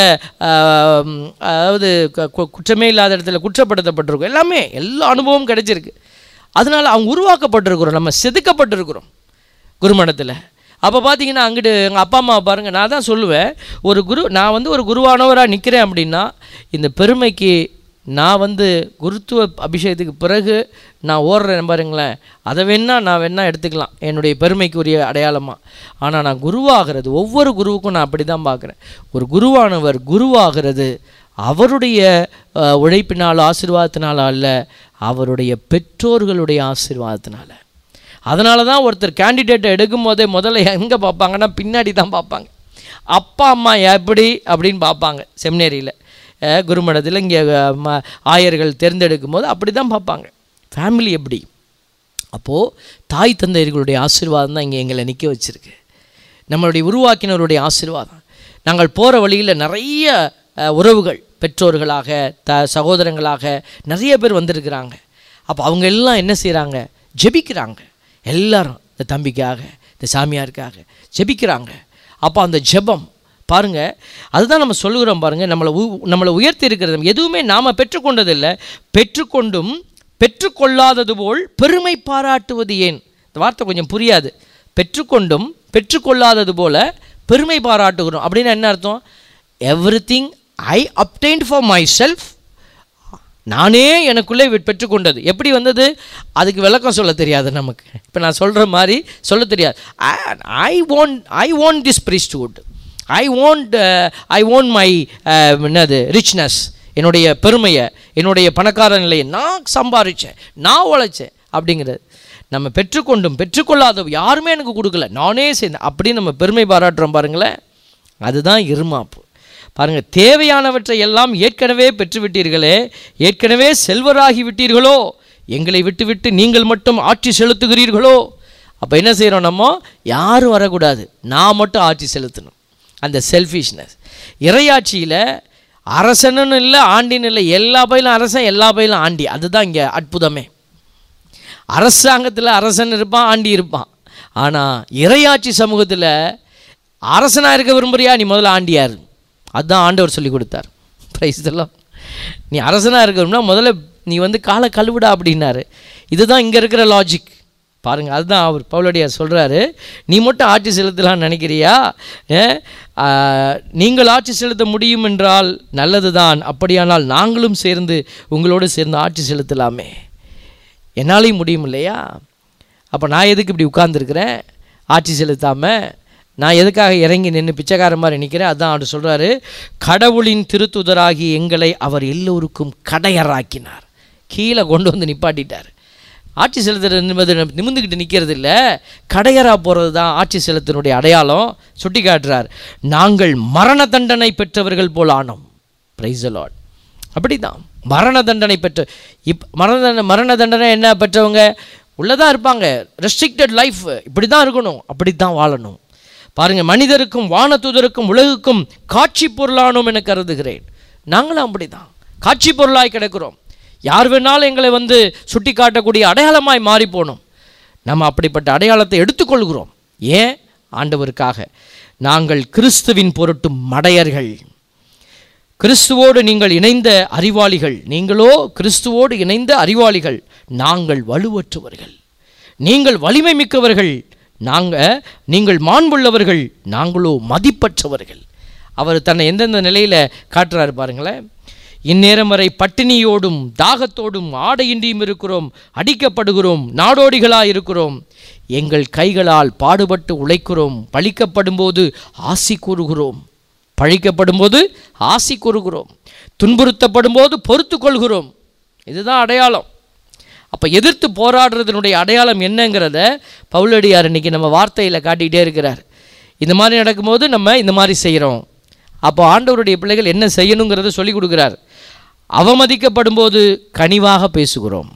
அதாவது கு- கு- குற்றமே இல்லாத இடத்துல குற்றப்படுத்தப்பட்டிருக்கும் எல்லாமே எல்லா அனுபவமும் கிடைச்சிருக்கு அதனால் அவங்க உருவாக்கப்பட்டிருக்கிறோம் நம்ம செதுக்கப்பட்டிருக்கிறோம் குருமடத்தில் அப்போ பார்த்தீங்கன்னா அங்கிட்டு எங்கள் அப்பா அம்மா பாருங்கள் நான் தான் சொல்லுவேன் ஒரு குரு நான் வந்து ஒரு குருவானவராக நிற்கிறேன் அப்படின்னா இந்த பெருமைக்கு நான் வந்து குருத்துவ அபிஷேகத்துக்கு பிறகு நான் ஓடுறேன் பாருங்களேன் அதை வேணா நான் வேணா எடுத்துக்கலாம் என்னுடைய பெருமைக்குரிய அடையாளமாக ஆனால் நான் குருவாகிறது ஒவ்வொரு குருவுக்கும் நான் அப்படி தான் பார்க்குறேன் ஒரு குருவானவர் குருவாகிறது அவருடைய அஹ், உழைப்பினால் ஆசீர்வாதத்தினால அல்ல அவருடைய பெற்றோர்களுடைய ஆசீர்வாதத்தினால அதனால தான் ஒருத்தர் கேண்டிடேட்டை எடுக்கும் போதே முதல்ல எங்கே பார்ப்பாங்கன்னா பின்னாடி தான் பார்ப்பாங்க அப்பா அம்மா எப்படி அப்படின்னு பார்ப்பாங்க செமினேரியில் குருமடத்தில் இங்கே ஆயர்கள் தேர்ந்தெடுக்கும் போது அப்படி தான் பார்ப்பாங்க ஃபேமிலி எப்படி அப்போது தாய் தந்தையர்களுடைய ஆசீர்வாதம் தான் இங்கே எங்களை நிற்க வச்சிருக்கு நம்மளுடைய உருவாக்கினருடைய ஆசீர்வாதம் நாங்கள் போகிற வழியில் நிறைய அஹ், உறவுகள் பெற்றோர்களாக த சகோதரங்களாக நிறைய பேர் வந்திருக்கிறாங்க அப்போ அவங்க எல்லாம் என்ன செய்கிறாங்க ஜெபிக்கிறாங்க எல்லாரும் இந்த தம்பிக்காக இந்த சாமியாருக்காக ஜெபிக்கிறாங்க அப்போ அந்த ஜெபம் பாருங்க அதுதான் நம்ம சொல்லுகிறோம் பாருங்க நம்மளை உ- நம்மளை உயர்த்தி இருக்கிறது எதுவுமே நாம் பெற்றுக்கொண்டதில்லை பெற்றுக்கொண்டும் பெற்றுக்கொள்ளாதது போல் பெருமை பாராட்டுவது ஏன் இந்த வார்த்தை கொஞ்சம் புரியாது பெற்றுக்கொண்டும் பெற்றுக்கொள்ளாதது போல பெருமை பாராட்டுகிறோம் அப்படின்னா என்ன அர்த்தம் everything I obtained for myself நானே எனக்குள்ளே வெ- பெற்றுக்கொண்டது எப்படி வந்தது அதுக்கு விளக்கம் சொல்ல தெரியாது நமக்கு இப்போ நான் சொல்கிற மாதிரி சொல்ல தெரியாது I want I want this priesthood I want I want my என்னது ரிச்னஸ் என்னுடைய பெருமையை என்னுடைய பணக்கார நிலையை நான் சம்பாதிச்சேன் நான் உழைச்சேன் அப்படிங்கிறது நம்ம பெற்றுக்கொண்டும் பெற்றுக்கொள்ளாத யாருமே எனக்கு கொடுக்கல நானே சேர்ந்தேன் அப்படின்னு நம்ம பெருமை பாராட்டுறோம் பாருங்களேன் அதுதான் இருமாப்பு பாருங்க தேவையானவற்றை எல்லாம் ஏற்கனவே பெற்றுவிட்டீர்களே ஏற்கனவே செல்வராகி விட்டீர்களோ எங்களை விட்டுவிட்டு நீங்கள் மட்டும் ஆட்சி செலுத்துகிறீர்களோ அப்போ என்ன செய்கிறோம் நம்ம யாரும் வரக்கூடாது நான் மட்டும் ஆட்சி செலுத்தணும் அந்த செல்ஃபிஷ்னஸ் இறையாட்சியில் அரசனுன்னு இல்லை ஆண்டின்னு இல்லை எல்லா பயிலும் அரசன் எல்லா பயிலும் ஆண்டி அதுதான் இங்கே அற்புதமே அரசாங்கத்தில் அரசன் இருப்பான் ஆண்டி இருப்பான் ஆனால் இறையாட்சி சமூகத்தில் அரசனாக இருக்க விரும்புறியா நீ முதல்ல ஆண்டியா இரு அதுதான் ஆண்டவர் சொல்லி கொடுத்தார் பிரைஸ் இதெல்லாம் நீ அரசனாக இருக்கணும்னா முதல்ல நீ வந்து காலை கழுவிடா அப்படின்னாரு இதுதான் இங்கே இருக்கிற லாஜிக் பாருங்க அதுதான் அவர் பவுலடியார் சொல்கிறாரு நீ மட்டும் ஆட்சி செலுத்தலாம்னு நினைக்கிறியா அஹ், ஆஹ், நீங்கள் ஆட்சி செலுத்த முடியும் என்றால் நல்லதுதான் அப்படியானால் நாங்களும் சேர்ந்து உங்களோடு சேர்ந்து ஆட்சி செலுத்தலாமே என்னாலையும் முடியும் இல்லையா அப்போ நான் எதுக்கு இப்படி உட்கார்ந்துருக்கிறேன் ஆட்சி செலுத்தாமல் நான் எதுக்காக இறங்கி நின்று பிச்சைக்கார மாதிரி நிற்கிறேன் அதான் அவர் சொல்கிறாரு கடவுளின் திருத்துதராகி எங்களை அவர் எல்லோருக்கும் கடையராக்கினார் கீழே கொண்டு வந்து நிப்பாட்டிட்டார் ஆட்சி செலுத்துறது என்பது நிமிந்துக்கிட்டு நிற்கிறது இல்லை கடையராக போகிறது தான் ஆட்சி செலுத்தினுடைய அடையாளம் சுட்டி காட்டுறார் நாங்கள் மரண தண்டனை பெற்றவர்கள் போல் ஆனோம் பிரைஸ் லார்ட் அப்படிதான் மரண தண்டனை பெற்ற இப் மரண தண்டனை மரண தண்டனை என்ன பெற்றவங்க உள்ளதான் இருப்பாங்க ரெஸ்ட்ரிக்டட் லைஃப் இப்படி தான் இருக்கணும் அப்படி தான் வாழணும் பாருங்க மனிதருக்கும் வானதூதருக்கும் உலகுக்கும் காட்சி பொருளானோம் என கருதுகிறேன் நாங்களும் அப்படிதான் காட்சி பொருளாய் கிடக்கிறோம் யார் வேணாலும் எங்களை வந்து சுட்டி காட்டக்கூடிய அடையாளமாய் மாறி போனோம் நம்ம அப்படிப்பட்ட அடையாளத்தை எடுத்துக்கொள்கிறோம் ஏன் ஆண்டவருக்காக நாங்கள் கிறிஸ்துவின் பொருட்டு மடையர்கள் கிறிஸ்துவோடு நீங்கள் இணைந்த அறிவாளிகள் நீங்களோ கிறிஸ்துவோடு இணைந்த அறிவாளிகள் நாங்கள் வலுவற்றவர்கள் நீங்கள் வலிமை மிக்கவர்கள் நாங்கள் நீங்கள் மாண்புள்ளவர்கள் நாங்களோ மதிப்பற்றவர்கள் அவர் தன்னை எந்தெந்த நிலையில் காட்டுறாரு பாருங்களேன் இந்நேரம் வரை பட்டினியோடும் தாகத்தோடும் ஆடையின்றியும் இருக்கிறோம் அடிக்கப்படுகிறோம் நாடோடிகளாய் இருக்கிறோம் எங்கள் கைகளால் பாடுபட்டு உழைக்கிறோம் பழிக்கப்படும்போது ஆசி கூறுகிறோம் பழிக்கப்படும்போது ஆசி கூறுகிறோம் துன்புறுத்தப்படும்போது பொறுத்து கொள்கிறோம் இதுதான் அடையாளம் அப்போ எதிர்த்து போராடுறதுனுடைய அடையாளம் என்னங்கிறத பவுலடியார் இன்னைக்கு நம்ம வார்த்தையில் காட்டிக்கிட்டே இருக்கிறார் இந்த மாதிரி நடக்கும்போது நம்ம இந்த மாதிரி செய்கிறோம் அப்போ ஆண்டவருடைய பிள்ளைகள் என்ன செய்யணுங்கிறத சொல்லி கொடுக்குறார் அவமதிக்கப்படும் போது கனிவாக பேசுகிறோம்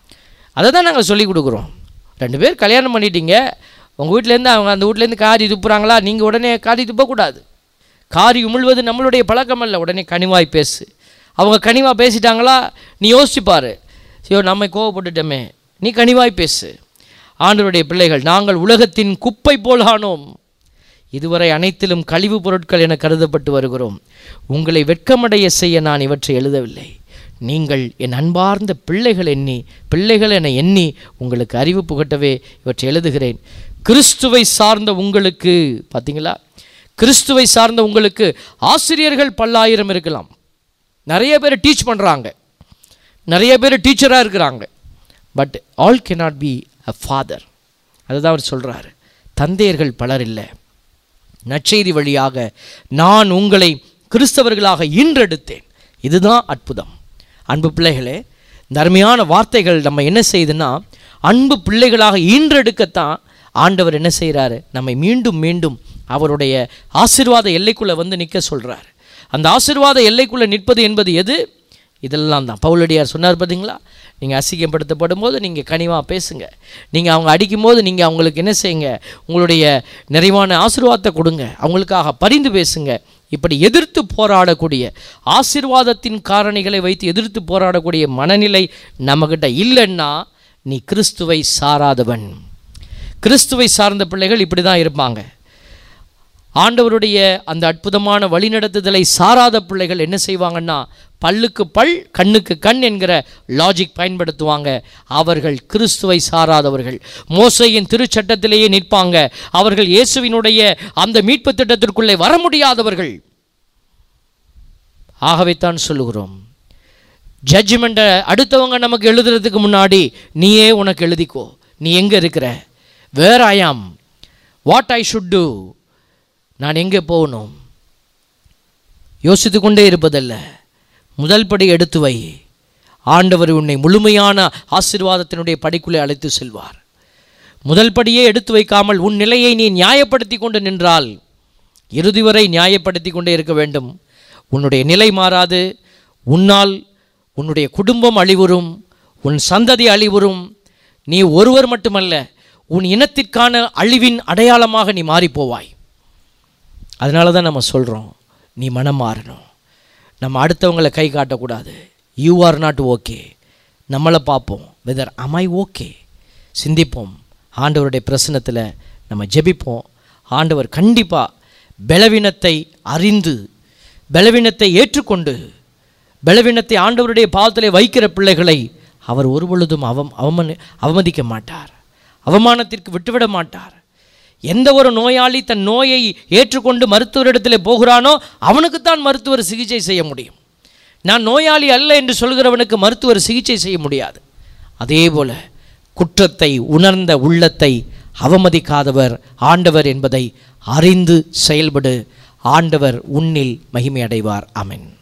அதை தான் நாங்கள் சொல்லி கொடுக்குறோம் ரெண்டு பேர் கல்யாணம் பண்ணிட்டீங்க உங்கள் வீட்டிலேருந்து அவங்க அந்த வீட்டிலேருந்து காரி துப்புறாங்களா நீங்கள் உடனே காரி துப்பக்கூடாது காரி உமிழ்வது நம்மளுடைய பழக்கம் அல்ல உடனே கனிவாய் பேசு அவங்க கனிவாக பேசிட்டாங்களா நீ யோசிச்சு பாரு ஐயோ நம்மை கோவப்பட்டுட்டோமே நீ கனிவாய் பேசு ஆண்டவருடைய பிள்ளைகள் நாங்கள் உலகத்தின் குப்பை போல் ஆனோம் இதுவரை அனைத்திலும் கழிவுப் பொருட்கள் என கருதப்பட்டு வருகிறோம் உங்களை வெட்கமடைய செய்ய நான் இவற்றை எழுதவில்லை நீங்கள் என் அன்பார்ந்த பிள்ளைகள் எண்ணி பிள்ளைகள் என எண்ணி உங்களுக்கு அறிவு புகட்டவே இவற்றை எழுதுகிறேன் கிறிஸ்துவை சார்ந்த உங்களுக்கு பார்த்தீங்களா கிறிஸ்துவை சார்ந்த உங்களுக்கு ஆசிரியர்கள் பல்லாயிரம் இருக்கலாம் நிறைய பேர் டீச் பண்ணுறாங்க நிறைய பேர் டீச்சராக இருக்கிறாங்க but all cannot be a father அதுதான் அவர் சொல்கிறாரு தந்தையர்கள் பலர் இல்லை நற்செய்தி வழியாக நான் உங்களை கிறிஸ்தவர்களாக ஈன்றெடுத்தேன் இதுதான் அற்புதம் அன்பு பிள்ளைகளே இந்த அருமையான வார்த்தைகள் நம்ம என்ன செய்யுதுன்னா அன்பு பிள்ளைகளாக ஈன்றெடுக்கத்தான் ஆண்டவர் என்ன செய்கிறாரு நம்மை மீண்டும் மீண்டும் அவருடைய ஆசீர்வாத எல்லைக்குள்ளே வந்து நிற்க சொல்கிறார் அந்த ஆசீர்வாத எல்லைக்குள்ளே நிற்பது என்பது எது இதெல்லாம் தான் பவுலடியார் சொன்னார் பார்த்தீங்களா நீங்கள் அசிங்கப்படுத்தப்படும் போது நீங்கள் கனிவாக பேசுங்க நீங்கள் அவங்க அடிக்கும்போது நீங்கள் அவங்களுக்கு என்ன செய்யுங்க உங்களுடைய நிறைவான ஆசீர்வாதத்தை கொடுங்க அவங்களுக்காக பரிந்து பேசுங்க இப்படி எதிர்த்து போராடக்கூடிய ஆசீர்வாதத்தின் காரணிகளை வைத்து எதிர்த்து போராடக்கூடிய மனநிலை நம்மக்கிட்ட இல்லைன்னா நீ கிறிஸ்துவை சாராதவன் கிறிஸ்துவை சார்ந்த பிள்ளைகள் இப்படி தான் இருப்பாங்க ஆண்டவருடைய அந்த அற்புதமான வழிநடத்துதலை சாராத பிள்ளைகள் என்ன செய்வாங்கன்னா பல்லுக்கு பல் கண்ணுக்கு கண் என்கிற லாஜிக் பயன்படுத்துவாங்க அவர்கள் கிறிஸ்துவை சாராதவர்கள் மோசையின் திருச்சட்டத்திலேயே நிற்பாங்க அவர்கள் இயேசுவினுடைய அந்த மீட்பு திட்டத்திற்குள்ளே வர முடியாதவர்கள் ஆகவே தான் சொல்லுகிறோம் ஜட்ஜ்மெண்ட்டை அடுத்தவங்க நமக்கு எழுதுறதுக்கு முன்னாடி நீயே உனக்கு எழுதிக்கோ நீ எங்கே இருக்கிற வேர் ஐ ஆம் வாட் ஐ ஷுட் டூ நான் எங்கே போகணும் யோசித்து கொண்டே இருப்பதல்ல முதல் படி எடுத்து வை ஆண்டவர் உன்னை முழுமையான ஆசீர்வாதத்தினுடைய படிக்குள்ளே அழைத்து செல்வார் முதல் படியே எடுத்து வைக்காமல் உன் நிலையை நீ நியாயப்படுத்தி கொண்டு நின்றால் இறுதி வரை நியாயப்படுத்தி கொண்டே இருக்க வேண்டும் உன்னுடைய நிலை மாறாது உன்னால் உன்னுடைய குடும்பம் அழிவுறும் உன் சந்ததி அழிவுறும் நீ ஒருவர் மட்டுமல்ல உன் இனத்திற்கான அழிவின் அடையாளமாக நீ மாறிப்போவாய் அதனால தான் நம்ம சொல்கிறோம் நீ மனம் மாறணும் நம்ம அடுத்தவங்களை கை காட்டக்கூடாது யூ ஆர் நாட் ஓகே நம்மளை பார்ப்போம் வெதர் அமை ஓகே சிந்திப்போம் ஆண்டவருடைய பிரசனத்தில் நம்ம ஜெபிப்போம் ஆண்டவர் கண்டிப்பாக பலவீனத்தை அறிந்து பலவீனத்தை ஏற்றுக்கொண்டு பலவீனத்தை ஆண்டவருடைய பாவத்திலே வைக்கிற பிள்ளைகளை அவர் ஒருபொழுதும் அவம் அவமனி அவமதிக்க மாட்டார் அவமானத்திற்கு விட்டுவிட மாட்டார் எந்த ஒரு நோயாளி தன் நோயை ஏற்றுக்கொண்டு மருத்துவரிடத்தில் போகிறானோ அவனுக்குத்தான் மருத்துவர் சிகிச்சை செய்ய முடியும் நான் நோயாளி அல்ல என்று சொல்கிறவனுக்கு மருத்துவர் சிகிச்சை செய்ய முடியாது அதே போல குற்றத்தை உணர்ந்த உள்ளத்தை அவமதிக்காதவர் ஆண்டவர் என்பதை அறிந்து செயல்படு ஆண்டவர் உன்னில் மகிமை அடைவார் அமென்